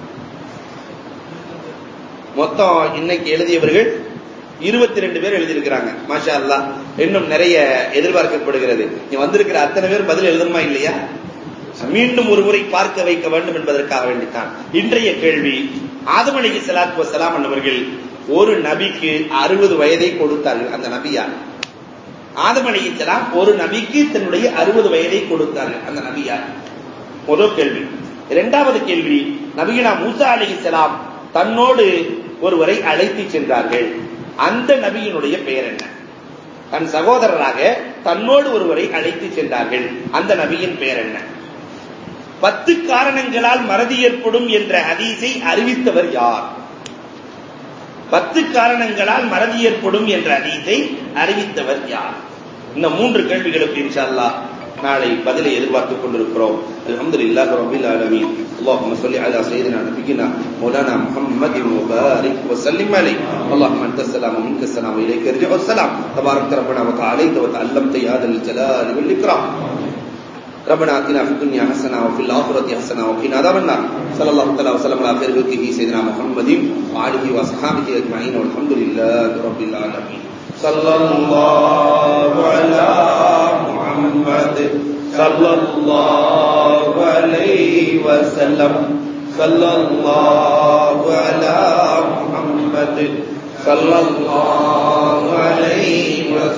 மொத்தம் இன்னைக்கு எழுதியவர்கள் இருபத்தி ரெண்டு பேர் எழுதியிருக்கிறாங்க மாஷா அல்லா இன்னும் நிறைய எதிர்பார்க்கப்படுகிறது நீ வந்திருக்கிற அத்தனை பேர் பதில் எழுதணுமா இல்லையா மீண்டும் ஒரு முறை பார்க்க வைக்க வேண்டும் என்பதற்காக வேண்டித்தான் இன்றைய கேள்வி ஆதம் அலி சலாத்து வசலாம் என்பவர்கள் ஒரு நபிக்கு அறுபது வயதை கொடுத்தார்கள் அந்த நபியார் ஆதம் அலி சலாம் ஒரு நபிக்கு தன்னுடைய அறுபது வயதை கொடுத்தார்கள் அந்த நபியார் முதல் கேள்வி இரண்டாவது கேள்வி நபிகனா மூசா அலி சலாம் தன்னோடு ஒருவரை அழைத்து சென்றார்கள் அந்த நபியினுடைய பெயர் என்ன தன் சகோதரராக தன்னோடு ஒருவரை அழைத்து சென்றார்கள் அந்த நபியின் பெயர் என்ன பத்து காரணங்களால் மறதி ஏற்படும் என்ற ஹதீஸை அறிவித்தவர் யார் பத்து காரணங்களால் மறதி ஏற்படும் என்ற ஹதீஸை அறிவித்தவர் யார் இந்த மூன்று கேள்விகளுக்கு இன்ஷா அல்லாஹ் நாளை பதிலை எதிர்பார்த்துக் கொண்டிருக்கிறோம் அல்ஹம்துலில்லாஹி ரப்பில் ஆலமீன் اللهم صل على سيدنا نبينا مولانا محمد وبارك وسلم عليه اللهم انت السلام ومنك السلام واليك يرجع السلام تبارك ربنا وتعاليت وتعلمت يا ذا الجلال والاكرام ربنا اتنا في الدنيا حسنه وفي الاخره حسنه وقنا عذاب النار صلى الله تعالى وسلم على خير خلقه سيدنا محمد وآله وصحبه اجمعين والحمد لله رب العالمين صلى الله على محمد صلى الله عليه وسلم صلى الله على محمد صلى الله